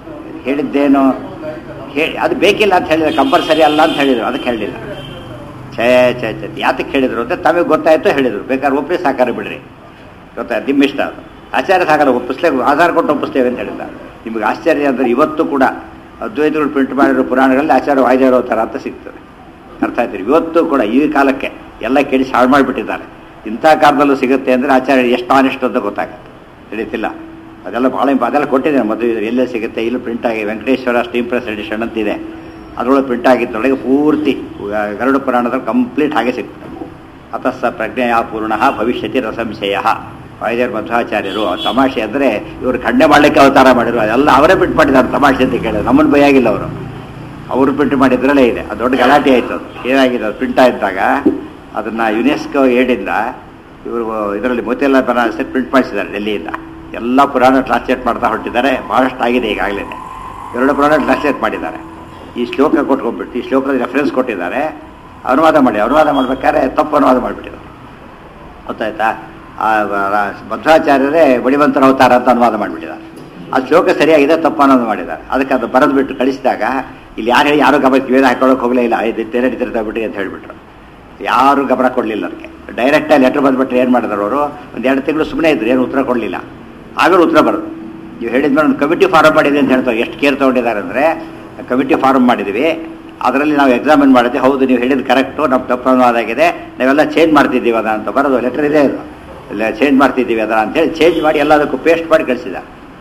ಹೇಳಿದ್ದೇನು ಹೇಳಿ ಅದು ಬೇಕಿಲ್ಲ ಅಂತ ಹೇಳಿದ್ರೆ ಕಂಪಲ್ಸರಿ ಅಲ್ಲ ಅಂತ ಹೇಳಿದ್ರು ಅದಕ್ಕೆ ಹೇಳಲಿಲ್ಲ ಛೇ ಛೇ ಛೇ ಯಾತಕ್ಕೆ ಹೇಳಿದ್ರು ಅಂತ ತಮಗೆ ಗೊತ್ತಾಯ್ತು ಹೇಳಿದ್ರು ಬೇಕಾದ್ರೆ ಒಪ್ಪಿ ಸಾಕಾರ ಬಿಡ್ರಿ ಗೊತ್ತಾಯ್ತು ನಿಮ್ಮ ಇಷ್ಟ ಅದು ಆಚಾರ್ಯ ಸಾಕಾರ ಒಪ್ಪಿಸ್ಲೇ ಆಧಾರ ಕೊಟ್ಟು ಒಪ್ಪಿಸ್ತೇವೆ ಅಂತ ಹೇಳಿದ್ದಾರೆ ನಿಮಗೆ ಆಶ್ಚರ್ಯ ಅಂದರೆ ಇವತ್ತು ಕೂಡ ಅದ್ವೈತಗಳು ಪ್ರಿಂಟ್ ಮಾಡಿರೋ ಪುರಾಣಗಳಲ್ಲಿ ಆಚಾರ್ಯ ವಾಯ್ದಿರೋ ಥರ ಅಂತ ಸಿಗ್ತದೆ ಅರ್ಥ ಆಯ್ತು ಇವತ್ತು ಕೂಡ ಈ ಕಾಲಕ್ಕೆ ಎಲ್ಲ ಕೇಳಿ ಹಾಳು ಮಾಡಿಬಿಟ್ಟಿದ್ದಾರೆ ಇಂಥ ಕಾಲದಲ್ಲೂ ಸಿಗುತ್ತೆ ಅಂದರೆ ಆಚಾರ್ಯ ಎಷ್ಟು ಆನೆಸ್ಟ್ ಅಂತ ಗೊತ್ತಾಗತ್ತೆ ತಿಳಿತಿಲ್ಲ ಅದೆಲ್ಲ ಭಾಳ ಇಂಪ ಅದೆಲ್ಲ ಕೊಟ್ಟಿದ್ದೇನೆ ಮದುವೆ ಎಲ್ಲೇ ಸಿಗುತ್ತೆ ಇಲ್ಲಿ ಪ್ರಿಂಟ್ ಆಗಿ ವೆಂಕಟೇಶ್ವರ ಸ್ಟೀಮ್ ಪ್ರೆಸ್ ಎಡಿಷನ್ ಅಂತಿದೆ ಅದರೊಳಗೆ ಪ್ರಿಂಟ್ ಆಗಿದ್ದೊಳಗೆ ಪೂರ್ತಿ ಗರುಡ ಪುರಾಣದಲ್ಲಿ ಕಂಪ್ಲೀಟ್ ಹಾಗೆ ಸಿಗ್ತದೆ ಅತಸ್ಸ ಪ್ರಜ್ಞೆಯ ಪೂರ್ಣ ಭವಿಷ್ಯತಿ ರಸಂಶಯ ವೈದ್ಯರ್ ಮಧ್ವಾಚಾರ್ಯರು ಆ ತಮಾಷೆ ಅಂದರೆ ಇವರು ಖಂಡನೆ ಮಾಡಲಿಕ್ಕೆ ಅವತಾರ ಮಾಡಿದ್ರು ಅದೆಲ್ಲ ಅವರೇ ಪ್ರಿಂಟ್ ಮಾಡಿದ್ದಾರೆ ತಮಾಷೆ ಅಂತ ಕೇಳಿದ್ರು ನಮ್ಮನ್ನು ಭಯಾಗಿಲ್ಲ ಅವರು ಅವರು ಪ್ರಿಂಟ್ ಮಾಡಿದ್ರಲ್ಲೇ ಇದೆ ಅದು ದೊಡ್ಡ ಗಲಾಟೆ ಆಯಿತು ಅದು ಏನಾಗಿದೆ ಅದು ಪ್ರಿಂಟ್ ಆಗಿದ್ದಾಗ ಅದನ್ನು ಯುನೆಸ್ಕೋ ಏಡಿಂದ ಇವರು ಇದರಲ್ಲಿ ಮೋತಿಲಾಲ್ ಬನಾರಸ್ ಪ್ರಿಂಟ್ ಮಾಡಿಸಿದ್ದಾರೆ ಡೆಲ್ಲಿಯಿಂದ ಎಲ್ಲ ಪುರಾಣ ಟ್ರಾನ್ಸ್ಲೇಟ್ ಮಾಡ್ತಾ ಹೊರಟಿದ್ದಾರೆ ಭಾಳಷ್ಟು ಆಗಿದೆ ಈಗಾಗಲೇ ಎರಡು ಪುರಾಣ ಟ್ರಾನ್ಸ್ಲೇಟ್ ಮಾಡಿದ್ದಾರೆ ಈ ಶ್ಲೋಕ ಕೊಟ್ಕೊಂಡ್ಬಿಟ್ಟು ಈ ಶ್ಲೋಕದ ರೆಫರೆನ್ಸ್ ಕೊಟ್ಟಿದ್ದಾರೆ ಅನುವಾದ ಮಾಡಿ ಅನುವಾದ ಮಾಡ್ಬೇಕಾದ್ರೆ ತಪ್ಪು ಅನುವಾದ ಮಾಡಿಬಿಟ್ಟಿದ್ದಾರೆ ಗೊತ್ತಾಯ್ತಾ ಆ ರ- ಮಧ್ವಾಚಾರ್ಯರೇ ಬಡಿವಂತರ ಅವತಾರ ಅಂತ ಅನುವಾದ ಮಾಡಿಬಿಟ್ಟಿದ್ದಾರೆ ಆ ಶ್ಲೋಕ ಸರಿಯಾಗಿದೆ ತಪ್ಪು ಅನುವಾದ ಮಾಡಿದ್ದಾರೆ ಅದಕ್ಕೆ ಅದು ಬರೆದು ಬಿಟ್ಟು ಕಳಿಸಿದಾಗ ಇಲ್ಲಿ ಯಾರು ಹೇಳಿ ಯಾರು ಗಮನಕ್ಕೆ ವೇದ ಹಾಕೊಳ್ಳೋಕೆ ಹೋಗಲೇ ಇಲ್ಲ ಇದು ತೆರೆ ತೆರೆದಾಗ್ಬಿಟ್ಟು ಅಂತ ಹೇಳಿಬಿಟ್ರು ಯಾರು ಗಮನ ಕೊಡಲಿಲ್ಲ ಅದಕ್ಕೆ ಡೈರೆಕ್ಟಾಗಿ ಲೆಟ್ರ್ ಬಂದ್ಬಿಟ್ರೆ ಏನು ಮಾಡಿದ್ರು ಅವರು ಒಂದು ಎರಡು ತಿಂಗಳು ಸುಮ್ಮನೆ ಇದ್ರು ಏನು ಉತ್ತರ ಕೊಡಲಿಲ್ಲ ಆಮೇಲೆ ಉತ್ತರ ಬರೋದು ನೀವು ಹೇಳಿದ್ಮೇಲೆ ಒಂದು ಕಮಿಟಿ ಫಾರಮ್ ಮಾಡಿದೆ ಅಂತ ಹೇಳ್ತಾರೆ ಎಷ್ಟು ಕೇರ್ ತೊಗೊಂಡಿದ್ದಾರೆ ಅಂದರೆ ಕಮಿಟಿ ಫಾರಮ್ ಮಾಡಿದ್ವಿ ಅದರಲ್ಲಿ ನಾವು ಎಕ್ಸಾಮಿನ್ ಮಾಡಿದ್ವಿ ಹೌದು ನೀವು ಹೇಳಿದ್ದು ಕರೆಕ್ಟು ನಮ್ಮ ತಪ್ಪು ಅನುವಾದ ಆಗಿದೆ ನಾವೆಲ್ಲ ಚೇಂಜ್ ಮಾಡ್ತಿದ್ದೀವಿ ಅದ ಅಂತ ಬರೋದು ಲೆಟರ್ ಇದೆ ಅದು ಇಲ್ಲ ಚೇಂಜ್ ಮಾಡ್ತಿದ್ದೀವಿ ಅದರ ಅಂತೇಳಿ ಚೇಂಜ್ ಮಾಡಿ ಎಲ್ಲದಕ್ಕೂ ಪೇಸ್ಟ್ ಮಾಡಿ ಕಳಿಸಿದ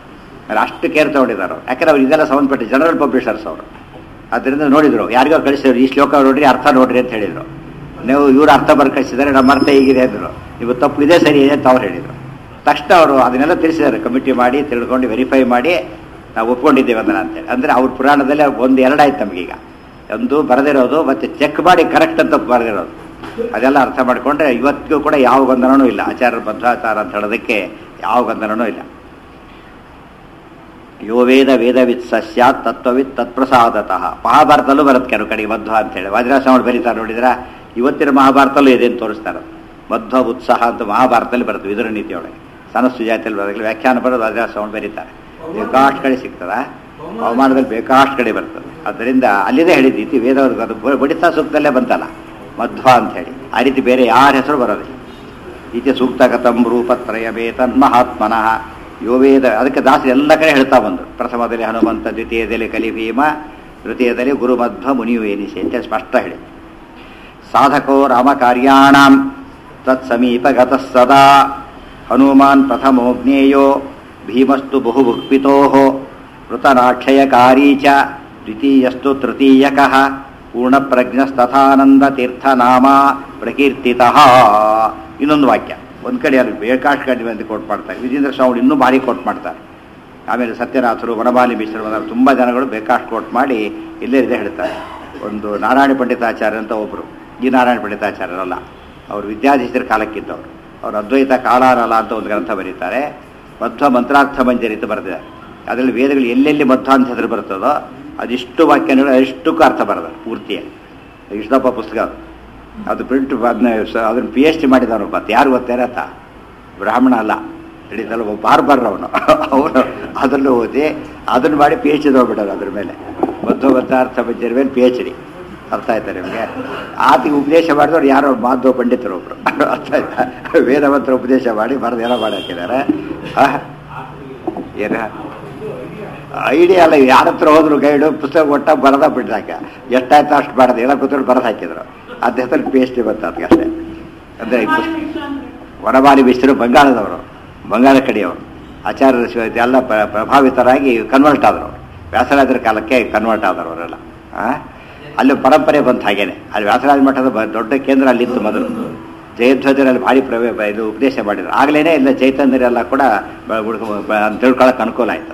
ಅಷ್ಟು ಕೇರ್ ತೊಗೊಂಡಿದ್ದಾರೆ ಅವ್ರು ಯಾಕಂದ್ರೆ ಅವ್ರು ಇದೆಲ್ಲ ಸಂಬಂಧಪಟ್ಟ ಜನರಲ್ ಪಬ್ಲಿಷರ್ಸ್ ಅವರು ಅದರಿಂದ ನೋಡಿದ್ರು ಯಾರಿಗೋ ಕಳಿಸಿದ್ರು ಈ ಶ್ಲೋಕ ನೋಡ್ರಿ ಅರ್ಥ ನೋಡ್ರಿ ಅಂತ ಹೇಳಿದ್ರು ನೀವು ಇವ್ರು ಅರ್ಥ ಬರ್ ಕಳಿಸಿದ್ದಾರೆ ನಮ್ಮ ಅರ್ಥ ಹೀಗಿದೆ ಅಂದರು ನೀವು ತಪ್ಪು ಇದೆ ಸರಿ ಇದೆ ಅಂತ ಅವ್ರು ಹೇಳಿದರು ತಕ್ಷಣ ಅವರು ಅದನ್ನೆಲ್ಲ ತಿಳಿಸಿದ್ದಾರೆ ಕಮಿಟಿ ಮಾಡಿ ತಿಳ್ಕೊಂಡು ವೆರಿಫೈ ಮಾಡಿ ನಾವು ಒಪ್ಕೊಂಡಿದ್ದೇವೆ ಅದನ್ನ ಅಂತೇಳಿ ಅಂದರೆ ಅವ್ರ ಪುರಾಣದಲ್ಲಿ ಒಂದು ಎರಡಾಯ್ತು ನಮಗೀಗ ಒಂದು ಬರೆದಿರೋದು ಮತ್ತೆ ಚೆಕ್ ಮಾಡಿ ಕರೆಕ್ಟ್ ಅಂತ ಬರೆದಿರೋದು ಅದೆಲ್ಲ ಅರ್ಥ ಮಾಡಿಕೊಂಡ್ರೆ ಇವತ್ತಿಗೂ ಕೂಡ ಯಾವ ಗೊಂದಲನೂ ಇಲ್ಲ ಆಚಾರ್ಯ ಬದ್ಧಾಚಾರ ಅಂತ ಹೇಳೋದಕ್ಕೆ ಯಾವ ಗೊಂದಲನೂ ಇಲ್ಲ ಯೋ ವೇದ ವೇದವಿತ್ ಸಸ್ಯಾತ್ ತತ್ವವಿತ್ ತತ್ಪ್ರಸಾದತಃ ಮಹಾಭಾರತಲ್ಲೂ ಬರುತ್ತೆ ಕೆಲವು ಕಡೆಗೆ ಮಧ್ವ ಅಂತೇಳಿ ವಜ್ರಾಶ್ರಮ ಬರೀತಾರೆ ನೋಡಿದ್ರ ಇವತ್ತಿನ ಮಹಾಭಾರತಲ್ಲೂ ಇದೆ ಅಂತ ತೋರಿಸ್ತಾರೆ ಮಧ್ವ ಉತ್ಸಾಹ ಅಂತ ಮಹಾಭಾರತದಲ್ಲಿ ಬರುತ್ತೆ ವಿದುರ ನೀತಿಯೊಳಗೆ ಸಣ್ಣ ಸುಜಾತಿಯಲ್ಲಿ ಬರೋದಿಲ್ಲ ವ್ಯಾಖ್ಯಾನ ಬರೋದು ವಜ್ರಾಶ್ರಮ ಬರೀತಾರೆ ಬೇಕಾಷ್ಟು ಕಡೆ ಸಿಗ್ತದ ಹವಾಮಾನದಲ್ಲಿ ಬೇಕಾಷ್ಟು ಕಡೆ ಬರ್ತದೆ ಅದರಿಂದ ಅಲ್ಲಿದೆ ಹೇಳಿದ್ದು ಇತಿ ವೇದ ಅದು ಬಡಿತಾ ಸೂಕ್ತದಲ್ಲೇ ಬಂತಲ್ಲ ಮಧ್ವ ಅಂತ ಹೇಳಿ ಆ ರೀತಿ ಬೇರೆ ಯಾರ ಹೆಸರು ಬರೋದಿಲ್ಲ ಇತಿ ಸೂಕ್ತಗತಂ ರೂಪತ್ರಯವೇ ತನ್ಮಹಾತ್ಮನಃ ಯೋ ವೇದ ಅದಕ್ಕೆ ದಾಸರು ಎಲ್ಲ ಕಡೆ ಹೇಳ್ತಾ ಬಂದರು ಪ್ರಥಮದಲ್ಲಿ ಹನುಮಂತ ದ್ವಿತೀಯದಲ್ಲಿ ಕಲಿಭೀಮ ತೃತೀಯದಲ್ಲಿ ಗುರುಮಧ್ವ ಮುನಿಯು ಎನಿಸಿ ಅಂತ ಸ್ಪಷ್ಟ ಹೇಳಿ ಸಾಧಕೋ ರಾಮಕಾರ್ಯಾಣಾಂ ತತ್ಸಮೀಪಗತಃ ಸದಾ ಹನುಮಾನ್ ಪ್ರಥಮೋ ಜ್ಞೇಯೋ ಭೀಮಸ್ತು ಬಹುಭುಕ್ಪಿತೋ ಮೃತನಾಕ್ಷಯಕಾರೀ ಚ ದ್ವಿತೀಯಸ್ತು ತೃತೀಯಕಃ ಪೂರ್ಣಪ್ರಜ್ಞಸ್ತಥಾನಂದ ತೀರ್ಥನಾಮ ಪ್ರಕೀರ್ತಿತಃ ಇನ್ನೊಂದು ವಾಕ್ಯ ಒಂದು ಕಡೆ ಅಲ್ಲಿ ಬೇಕಾಷ್ಟು ಕಡಿಮೆ ಅಂತ ಕೋಟ್ ಮಾಡ್ತಾರೆ ವಿಜೇಂದ್ರ ಸ್ವಾಮಿ ಇನ್ನೂ ಭಾರಿ ಕೋಟ್ ಮಾಡ್ತಾರೆ ಆಮೇಲೆ ಸತ್ಯನಾಥರು ವನಮಾಲಿ ಮಿಶ್ರ ತುಂಬ ಜನಗಳು ಬೇಕಾಷ್ಟು ಕೋಟ್ ಮಾಡಿ ಇಲ್ಲೇ ಇದೆ ಹೇಳ್ತಾರೆ ಒಂದು ನಾರಾಯಣ ಪಂಡಿತಾಚಾರ್ಯ ಅಂತ ಒಬ್ಬರು ಈ ನಾರಾಯಣ ಪಂಡಿತಾಚಾರ್ಯರಲ್ಲ ಅವರು ವಿದ್ಯಾಧೀಶರ ಕಾಲಕ್ಕಿದ್ದವರು ಅವರು ಅದ್ವೈತ ಕಾಳಾರಲ ಅಂತ ಒಂದು ಗ್ರಂಥ ಬರೀತಾರೆ ಮಧ್ವ ಮಂತ್ರಾರ್ಥ ಮಂಜರಿ ಅಂತ ಬರೆದಿದ್ದಾರೆ ಅದರಲ್ಲಿ ವೇದಗಳು ಎಲ್ಲೆಲ್ಲಿ ಮಧ್ವ ಅಂತ ಹೆಸರು ಬರ್ತದೋ ಅದಿಷ್ಟು ವಾಕ್ಯಗಳು ಅಷ್ಟಕ್ಕೂ ಅರ್ಥ ಬರೋದು ಪೂರ್ತಿಯಾಗಿ ಇಷ್ಟಪ್ಪ ಪುಸ್ತಕ ಅದು ಅದು ಪ್ರಿಂಟ್ ಅದನ್ನ ಅದನ್ನು ಪಿ ಎಚ್ ಡಿ ಮಾಡಿದವನು ಮತ್ತೆ ಯಾರು ಗೊತ್ತೇರತ್ತ ಬ್ರಾಹ್ಮಣ ಅಲ್ಲ ಹಿಡಿದಲ್ಲ ಒಬ್ಬ ಬಾರ್ಬರ್ ಅವನು ಅವನು ಅದನ್ನು ಓದಿ ಅದನ್ನು ಮಾಡಿ ಪಿ ಎಚ್ ಡಿ ಹೋಗ್ಬಿಟ್ಟರು ಅದ್ರ ಮೇಲೆ ಮಧ್ವಬದ್ಧ ಅರ್ಥ ಬಜ್ಜರ ಮೇಲೆ ಪಿ ಎಚ್ ಡಿ ಅರ್ಥ ಆಯ್ತಾ ನಿಮಗೆ ಆತಿಗೆ ಉಪದೇಶ ಮಾಡಿದವ್ರು ಯಾರೋ ಮಾಧವ ಪಂಡಿತರು ಒಬ್ರು ಅರ್ಥ ಆಯ್ತಾ ವೇದವಂತರ ಉಪದೇಶ ಮಾಡಿ ಬರೆದು ಎಲ್ಲ ಮಾಡಿ ಹಾಕಿದ್ದಾರೆ ಏನ ಐಡಿಯಾ ಅಲ್ಲ ಯಾರ ಹತ್ರ ಹೋದ್ರು ಗೈಡು ಪುಸ್ತಕ ಕೊಟ್ಟ ಬರದ ಬಿಟ್ಟಾಕ ಎಷ್ಟಾಯ್ತು ಅಷ್ಟು ಬರದು ಎಲ್ಲ ಕೂತ್ಕೊಂಡು ಬರೆದು ಹಾಕಿದ್ರು ಅದ ಹೆಸರು ಪಿ ಎಚ್ ಡಿ ಬಂತು ಅದಕ್ಕೆ ಅಷ್ಟೇ ಅಂದರೆ ವನಮಾಲಿ ಮಿಶ್ರು ಬಂಗಾಳದವರು ಬಂಗಾಳ ಕಡೆಯವರು ಆಚಾರ್ಯ ಶಿವ ಎಲ್ಲ ಪ್ರ- ಪ್ರಭಾವಿತರಾಗಿ ಕನ್ವರ್ಟ್ ಆದರು ಅವರು ವ್ಯಾಸರಾಜರ ಕಾಲಕ್ಕೆ ಕನ್ವರ್ಟ್ ಆದರು ಅವರೆಲ್ಲ ಆ? ಅಲ್ಲಿ ಪರಂಪರೆ ಬಂತು ಹಾಗೇನೆ ಅಲ್ಲಿ ವ್ಯಾಸರಾಜ ಮಠದ ಬ- ದೊಡ್ಡ ಕೇಂದ್ರ ಅಲ್ಲಿತ್ತು ಮೊದಲು ಜಯಧ್ವಜರಲ್ಲಿ ಭಾರಿ ಪ್ರವೇ ಬ- ಇದು ಉಪದೇಶ ಮಾಡಿದ್ರು ಆಗ್ಲೇ ಇಲ್ಲ ಚೈತನ್ಯರೆಲ್ಲ ಕೂಡ ಬ- ಹುಡ್ಕೊ- ಬ- ತಿಳ್ಕೊಳಕ್ಕೆ ಅನುಕೂಲ ಆಯ್ತು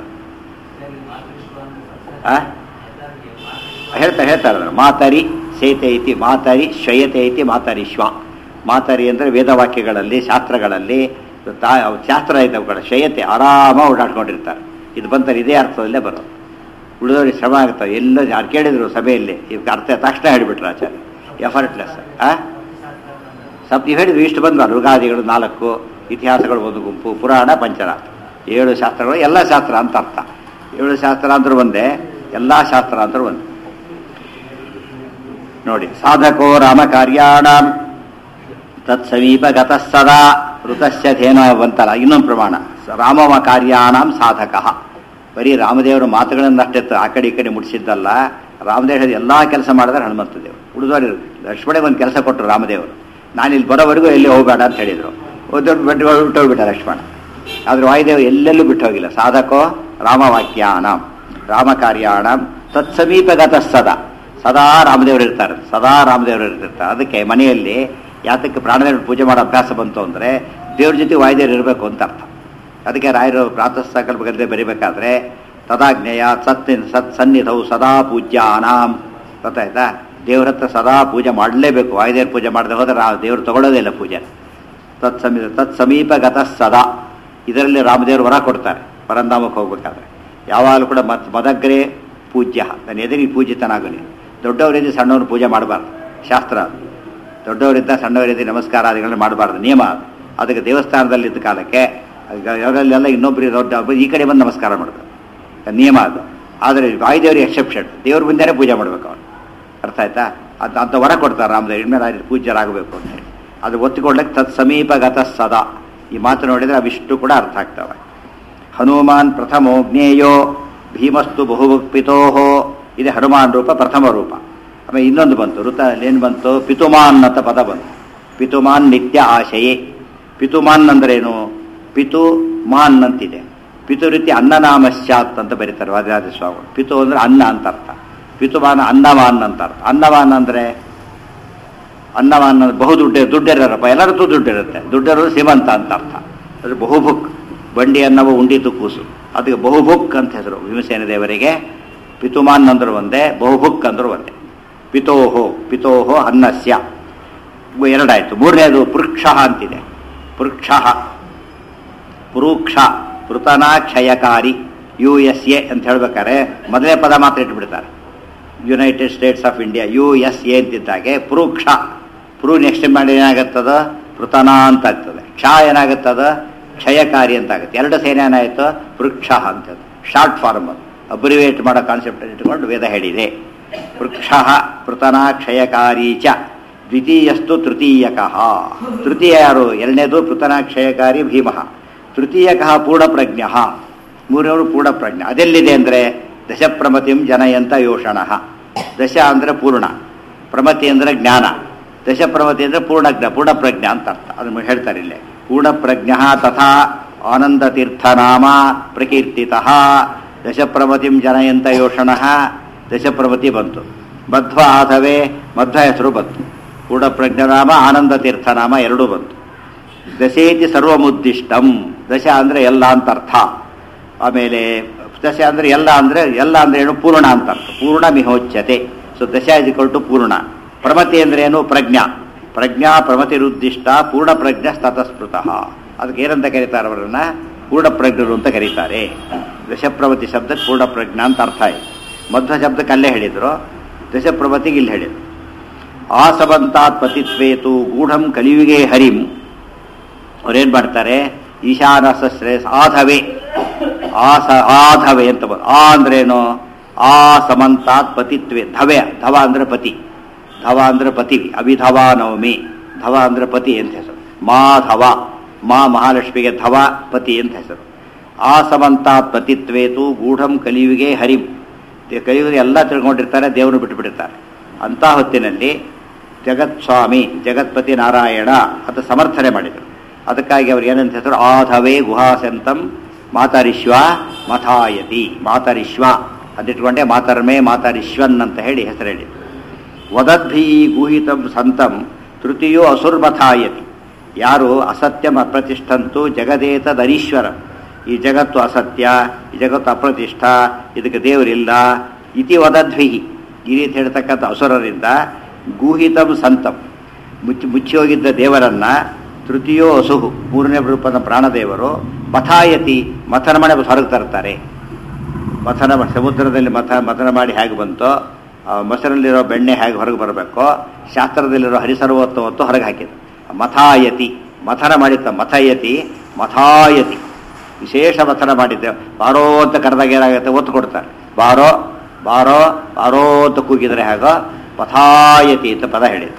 ಆ? ಹೇಳ್ತಾರೆ ಹೇಳ್ತಾರೆ ಅದನ್ನು. ಮಾತರಿ ಸೇತೆ ಐತಿ ಮಾತರಿ ಶ್ವಯತೆ ಐತಿ ಮಾತರಿ ಶ್ವ ಮಾತರಿ ಅಂದರೆ ವೇದವಾಕ್ಯಗಳಲ್ಲಿ ಶಾಸ್ತ್ರಗಳಲ್ಲಿ ತಾ ಶಾಸ್ತ್ರ ಐತೆ ಅವುಗಳ ಶ್ವಯತೆ ಆರಾಮ ಓಡಾಡ್ಕೊಂಡಿರ್ತಾರೆ ಇದು ಬಂತಾರೆ ಇದೇ ಅರ್ಥದಲ್ಲೇ ಬರೋದು ಉಳಿದವ್ರಿಗೆ ಶ್ರಮ ಆಗ್ತವೆ ಎಲ್ಲ ಯಾರು ಕೇಳಿದ್ರು ಸಭೆಯಲ್ಲಿ ಇದಕ್ಕೆ ಅರ್ಥ ತಕ್ಷಣ ಹೇಳಿಬಿಟ್ರು ಆಚಾರ್ಯ ಎಫರ್ಟ್ಲೆಸ್ ಆ ಸ್ವಲ್ಪ ನೀವು ಹೇಳಿದ್ರು ಇಷ್ಟು ಬಂದ್ವ ಋಗಾದಿಗಳು ನಾಲ್ಕು ಇತಿಹಾಸಗಳು ಒಂದು ಗುಂಪು ಪುರಾಣ ಪಂಚರ ಏಳು ಶಾಸ್ತ್ರಗಳು ಎಲ್ಲ ಶಾಸ್ತ್ರ ಅಂತ ಅರ್ಥ ಏಳು ಶಾಸ್ತ್ರ ಅಂದ್ರೆ ಒಂದೇ ಎಲ್ಲ ಶಾಸ್ತ್ರ ಅಂದ್ರೆ ಒಂದೇ ನೋಡಿ ಸಾಧಕೋ ರಾಮ ಕಾರ್ಯಾಣಂ ತತ್ ಸಮೀಪಗತ ಸದಾ ಋತಸ್ಯ ಧೇನ ಬಂತಲ್ಲ ಇನ್ನೊಂದು ಪ್ರಮಾಣ ರಾಮವ ಕಾರ್ಯಾಣಂ ಸಾಧಕ ಬರೀ ರಾಮದೇವರ ಮಾತುಗಳನ್ನಷ್ಟೇ ಆ ಕಡೆ ಈ ಕಡೆ ಮುಟ್ಟಿಸಿದ್ದಲ್ಲ ರಾಮದೇವ ಎಲ್ಲ ಕೆಲಸ ಮಾಡಿದ್ರೆ ಹನುಮಂತ ದೇವರು ಉಳಿದವರು ಲಕ್ಷ್ಮಣಿಗೆ ಒಂದು ಕೆಲಸ ಕೊಟ್ಟರು ರಾಮದೇವರು ನಾನು ಇಲ್ಲಿ ಬರೋವರೆಗೂ ಎಲ್ಲಿ ಹೋಗಬೇಡ ಅಂತ ಹೇಳಿದರು ದೊಡ್ಡ ಬಿಟ್ಟು ಬಿಟ್ಟೋಗ್ಬಿಟ್ಟ ಲಕ್ಷ್ಮಣ ಆದ್ರೆ ವಾಯುದೇವ ಎಲ್ಲೆಲ್ಲೂ ಬಿಟ್ಟು ಹೋಗಿಲ್ಲ ಸಾಧಕೋ ರಾಮವಾಕ್ಯಾಣಂ ರಾಮ ಕಾರ್ಯಾಣಂ ತತ್ಸಮೀಪಗತ ಸದಾ ಸದಾ ರಾಮದೇವರು ಇರ್ತಾರೆ ಸದಾ ರಾಮದೇವರು ಇರ್ತಿರ್ತಾರೆ ಅದಕ್ಕೆ ಮನೆಯಲ್ಲಿ ಯಾತಕ್ಕೆ ಪ್ರಾಣದೇವ್ರ ಪೂಜೆ ಮಾಡೋ ಅಭ್ಯಾಸ ಬಂತು ಅಂದರೆ ದೇವ್ರ ಜೊತೆ ವಾಯುದೇವರು ಇರಬೇಕು ಅಂತ ಅರ್ಥ ಅದಕ್ಕೆ ರಾಯರು ಪ್ರಾತಃ ಸಂಕಲ್ಪ ಗದ್ದೆ ಬರಿಬೇಕಾದ್ರೆ ತದಾಜ್ಞೆಯ ಸತ್ ಸತ್ ಸನ್ನಿಧವು ಸದಾ ಪೂಜ್ಯಾನಾಂ ಗೊತ್ತಾಯ್ತಾ ದೇವ್ರ ಹತ್ರ ಸದಾ ಪೂಜೆ ಮಾಡಲೇಬೇಕು ವಾಯುದೇವ್ರ ಪೂಜೆ ಮಾಡದೆ ಹೋದ್ರೆ ರಾ- ದೇವ್ರು ತಗೊಳ್ಳೋದೇ ಇಲ್ಲ ಪೂಜೆ ತತ್ ಸಮೀಪ ತತ್ ಸಮೀಪಗತ ಸದಾ ಇದರಲ್ಲಿ ರಾಮದೇವರು ವರ ಕೊಡ್ತಾರೆ ಪರಂಧಾಮಕ್ಕೆ ಹೋಗ್ಬೇಕಾದ್ರೆ ಯಾವಾಗಲೂ ಕೂಡ ಮತ್ ಮದಗ್ರೆ ಪೂಜ್ಯ ನನ್ನ ಎದುರಿಗೆ ಪೂಜಿತನಾಗಲಿ ದೊಡ್ಡವರಿದ್ದು ಸಣ್ಣವ್ರು ಪೂಜೆ ಮಾಡಬಾರ್ದು ಶಾಸ್ತ್ರ ಅದು ದೊಡ್ಡವರಿದ್ದ ಸಣ್ಣವರಿದ್ದ ನಮಸ್ಕಾರಾದಿಗಳನ್ನ ಮಾಡಬಾರ್ದು ನಿಯಮ ಅದು ಅದಕ್ಕೆ ದೇವಸ್ಥಾನದಲ್ಲಿದ್ದ ಕಾಲಕ್ಕೆ ಅವರಲ್ಲೆಲ್ಲ ಇನ್ನೊಬ್ಬರು ದೊಡ್ಡ ಈ ಕಡೆ ಬಂದು ನಮಸ್ಕಾರ ಮಾಡಬೇಕು ನಿಯಮ ಅದು ಆದರೆ ವಾಯುದೇವರಿಗೆ ಎಕ್ಸೆಪ್ಷನ್ ದೇವ್ರ ಮುಂದೆನೇ ಪೂಜೆ ಮಾಡಬೇಕು ಅವನು ಅರ್ಥ ಆಯ್ತಾ ಅದು ಅಂತ ವರ ಕೊಡ್ತಾರೆ ರಾಮದೇವ್ ಇನ್ಮೇಲೆ ಅಲ್ಲಿ ಪೂಜ್ಯರಾಗಬೇಕು ಅಂತ ಹೇಳಿ ಅದು ಒತ್ತಿಕೊಳ್ಳಕ್ಕೆ ತತ್ ಸಮೀಪಗತ ಸದಾ ಈ ಮಾತು ನೋಡಿದರೆ ಅವಿಷ್ಟು ಕೂಡ ಅರ್ಥ ಆಗ್ತವೆ ಹನುಮಾನ್ ಪ್ರಥಮೋ ಜ್ಞೇಯೋ ಭೀಮಸ್ತು ಬಹುಭಕ್ಪಿತೋಹೋ ಇದೆ ಹನುಮಾನ್ ರೂಪ ಪ್ರಥಮ ರೂಪ ಆಮೇಲೆ ಇನ್ನೊಂದು ಬಂತು ಋತ ಏನು ಬಂತು ಪಿತುಮಾನ್ ಅಂತ ಪದ ಬಂತು ಪಿತುಮಾನ್ ನಿತ್ಯ ಆಶಯೇ ಪಿತುಮಾನ್ ಅಂದ್ರೇನು ಪಿತು ಮಾನ್ ಅಂತಿದೆ ಪಿತು ರೀತಿ ಅನ್ನನಾಮಶ್ಚಾತ್ ಅಂತ ಬರೀತಾರೆ ವಾದಿರಾಜ ಸ್ವಾಮಿಗಳು ಪಿತು ಅಂದ್ರೆ ಅನ್ನ ಅಂತ ಅರ್ಥ ಪಿತುಮಾನ ಅನ್ನವಾನ್ ಅಂತ ಅರ್ಥ ಅನ್ನವಾನ್ ಅಂದ್ರೆ ಅನ್ನವಾನ್ ಅಂದ್ರೆ ಬಹು ದುಡ್ಡು ದುಡ್ಡಿರಪ್ಪ ಎಲ್ಲರದ್ದು ದುಡ್ಡಿರುತ್ತೆ ದುಡ್ಡಿರೋದು ಶ್ರೀಮಂತ ಅಂತ ಅರ್ಥ ಅದು ಬಹುಭುಕ್ ಬಂಡಿ ಅನ್ನವ ಉಂಡಿತು ಕೂಸು ಅದಕ್ಕೆ ಬಹುಭುಕ್ ಅಂತ ಹೆಸರು ಭೀಮಸೇನ ದೇವರಿಗೆ ಪಿತುಮಾನ್ ಅಂದ್ರು ಒಂದೇ ಬಹುಭುಕ್ ಅಂದ್ರು ಒಂದೇ ಪಿತೋಹೋ ಪಿತೋಹೋ ಅನ್ನಸ್ಯ ಇವು ಎರಡಾಯ್ತು ಮೂರನೇದು ಪೃಕ್ಷ ಅಂತಿದೆ ಪೃಕ್ಷ ಪುರುಕ್ಷ ಪೃತನ ಕ್ಷಯಕಾರಿ ಯು ಎಸ್ ಎ ಅಂತ ಹೇಳ್ಬೇಕಾದ್ರೆ ಮೊದಲನೇ ಪದ ಮಾತ್ರ ಇಟ್ಬಿಡ್ತಾರೆ United States of India U S A ಅಂತಿದ್ದಾಗೆ ಪುರುಕ್ಷ ಪುರು ನೆಕ್ಸ್ಟ್ ಮಾಡಿ ಏನಾಗುತ್ತದ ಪೃತನ ಅಂತ ಆಗ್ತದೆ ಕ್ಷ ಏನಾಗುತ್ತದ ಕ್ಷಯಕಾರಿ ಅಂತ ಆಗುತ್ತೆ ಎರಡು ಸೇನೆ ಏನಾಯಿತು ವೃಕ್ಷ ಅಂತ ಶಾರ್ಟ್ ಫಾರ್ಮ್ ಅಬ್ರಿವೇಟ್ ಮಾಡೋ ಕಾನ್ಸೆಪ್ಟ್ ಇಟ್ಕೊಂಡು ವೇದ ಹೇಳಿದೆ ವೃಕ್ಷ ಪೃತನ ಕ್ಷಯಕಾರಿ ಚ ದ್ವಿತೀಯಸ್ತು ತೃತೀಯಕಃ ತೃತೀಯ ಯಾರು ಎರಡನೇದು ಪೃತನ ಕ್ಷಯಕಾರಿ ಭೀಮಃ ತೃತೀಯಕಃ ಪೂರ್ಣಪ್ರಜ್ಞ ಮೂರನೇವರು ಪೂರ್ಣಪ್ರಜ್ಞ ಅದೆಲ್ಲಿದೆ ಅಂದರೆ ದಶಪ್ರಮತಿಂ ಜನಯಂತ ಯೋಷಣ ದಶ ಅಂದರೆ ಪೂರ್ಣ ಪ್ರಮತಿ ಅಂದರೆ ಜ್ಞಾನ ದಶಪ್ರಮತಿ ಅಂದರೆ ಪೂರ್ಣಜ್ಞ ಪೂರ್ಣಪ್ರಜ್ಞ ಅಂತ ಅರ್ಥ ಅದನ್ನು ಹೇಳ್ತಾರೆ ಇಲ್ಲೇ ಪೂರ್ಣಪ್ರಜ್ಞ ತಥಾ ಆನಂದತೀರ್ಥನಾಮ ಪ್ರಕೀರ್ತಿತ ದಶಪ್ರಮತಿಂ ಜನಯಂತ ಯೋಷಣ ದಶಪ್ರಮತಿ ಬಂತು ಮಧ್ವ ಆಧವೇ ಮಧ್ವ ಹೆಸರು ಬಂತು ಪೂರ್ಣಪ್ರಜ್ಞನಾಮ ಆನಂದತೀರ್ಥನಾಮ ಎರಡೂ ಬಂತು ದಶೇತಿ ಸರ್ವಮುದ್ದಿಷ್ಟಂ ದಶ ಅಂದರೆ ಎಲ್ಲ ಅಂತ ಅರ್ಥ ಆಮೇಲೆ ದಶ ಅಂದರೆ ಎಲ್ಲ ಅಂದರೆ ಎಲ್ಲ ಅಂದ್ರೆ ಏನು ಪೂರ್ಣ ಅಂತ ಅರ್ಥ ಪೂರ್ಣ ಮಿಹೋಚ್ಯತೆ ಸೊ ದಶ ಇಸ್ ಇಕ್ವಲ್ ಟು ಪೂರ್ಣ ಪ್ರಮತಿ ಅಂದ್ರೆ ಏನು ಪ್ರಜ್ಞಾ ಪ್ರಜ್ಞಾ ಪ್ರಮತಿರುದ್ದಿಷ್ಟ ಪೂರ್ಣ ಪ್ರಜ್ಞ ಸ್ತತಸ್ಪೃತಃ ಅದಕ್ಕೆ ಏನಂತ ಕರೀತಾರೆ ಅವರನ್ನ ಪೂರ್ಣ ಪ್ರಜ್ಞರು ಅಂತ ಕರೀತಾರೆ ದಶಪ್ರಮತಿ ಶಬ್ದಕ್ಕೆ ಪೂರ್ಣ ಪ್ರಜ್ಞಾ ಅಂತ ಅರ್ಥ ಇದೆ ಮಧ್ವ ಶಬ್ದಕ್ಕೆ ಅಲ್ಲೇ ಹೇಳಿದ್ರು ದಶಪ್ರಮತಿಗೆ ಇಲ್ಲಿ ಹೇಳಿದ್ರು ಆಸವಂತಾತ್ ಪತಿತ್ವೇತು ಗೂಢಂ ಕಲಿಯುಗೆ ಹರಿಂ ಅವ್ರೇನ್ ಮಾಡ್ತಾರೆ ಈಶಾನಸ ಶ್ರೇಯಸ್ ಆಧವೆ ಆಸ ಆಧವೆ ಅಂತ ಬರ್ ಆ ಅಂದ್ರೇನು ಆ ಸಮಂತಾತ್ ಪತಿತ್ವೆ ಧವೆ ಧವ ಅಂದ್ರೆ ಪತಿ ಧವ ಅಂದ್ರೆ ಪತಿ ಅಭಿಧವ ನವಮಿ ಧವ ಅಂದ್ರೆ ಪತಿ ಅಂತ ಹೆಸರು ಮಾಧವ ಮಾ ಮಹಾಲಕ್ಷ್ಮಿಗೆ ಧವ ಪತಿ ಅಂತ ಹೆಸರು ಆ ಸಮಂತಾತ್ ಪತಿತ್ವೇತು ಗೂಢಂ ಕಲಿಯುಗೆ ಹರಿಂ ಕಲಿಯುಗೆ ಎಲ್ಲ ತಿಳ್ಕೊಂಡಿರ್ತಾರೆ ದೇವರು ಬಿಟ್ಟುಬಿಟ್ಟಿರ್ತಾರೆ ಅಂತ ಹೊತ್ತಿನಲ್ಲಿ ಜಗತ್ ಸ್ವಾಮಿ ಜಗತ್ಪತಿ ನಾರಾಯಣ ಅಂತ ಸಮರ್ಥನೆ ಮಾಡಿದರು ಅದಕ್ಕಾಗಿ ಅವ್ರು ಏನಂತ ಹೆಸರು ಆಧವೇ ಗುಹಾಸಂತಂ ಮಾತರಿಶ್ವ ಮಥಾಯತಿ ಮಾತರಿಶ್ವ ಅದಿಟ್ಕೊಂಡೆ ಮಾತರ್ಮೆ ಮಾತರಿಶ್ವನ್ ಅಂತ ಹೇಳಿ ಹೆಸರು ಹೇಳಿದ್ರು ವದದ್ಭಿ ಗೂಹಿತಂ ಸಂತಂ ತೃತೀಯೋ ಅಸುರ್ಮಥಾಯತಿ ಯಾರು ಅಸತ್ಯಂ ಅಪ್ರತಿಷ್ಠಂತು ಜಗದೇತದರೀಶ್ವರ ಈ ಜಗತ್ತು ಅಸತ್ಯ ಈ ಜಗತ್ತು ಅಪ್ರತಿಷ್ಠ ಇದಕ್ಕೆ ದೇವರಿಲ್ಲ ಇತಿ ವದದ್ಭಿ ಈ ರೀತಿ ಹೇಳ್ತಕ್ಕಂಥ ಅಸುರರಿಂದ ಗೂಹಿತಂ ಸಂತಂ ಮುಚ್ಚಿ ಮುಚ್ಚಿ ಹೋಗಿದ್ದ ದೇವರನ್ನ ತೃತೀಯೋ ಅಸುಹು ಮೂರನೇ ರೂಪದ ಪ್ರಾಣದೇವರು ಮಥಾಯತಿ ಮಥನ ಮಾಡಿ ಹೊರಗೆ ತರ್ತಾರೆ ಮಥನ ಸಮುದ್ರದಲ್ಲಿ ಮಥ ಮಥನ ಮಾಡಿ ಹೇಗೆ ಬಂತೋ ಆ ಮೊಸರಲ್ಲಿರೋ ಬೆಣ್ಣೆ ಹೇಗೆ ಹೊರಗೆ ಬರಬೇಕೋ ಶಾಸ್ತ್ರದಲ್ಲಿರೋ ಹರಿಸರ್ವೋತ್ತಮತ್ತು ಹೊರಗೆ ಹಾಕಿದ್ರು ಮಥಾಯತಿ ಮಥನ ಮಾಡಿದ್ದ ಮಥಯತಿ ಮಥಾಯತಿ ವಿಶೇಷ ಮಥನ ಮಾಡಿದ್ದೆ ಬಾರೋ ಅಂತ ಕರೆದಾಗ ಏನಾಗುತ್ತೆ ಒತ್ತು ಕೊಡ್ತಾರೆ ಬಾರೋ ಬಾರೋ ಬಾರೋ ಅಂತ ಕೂಗಿದ್ರೆ ಹೇಗೋ ಪಥಾಯತಿ ಅಂತ ಪದ ಹೇಳಿದ್ರು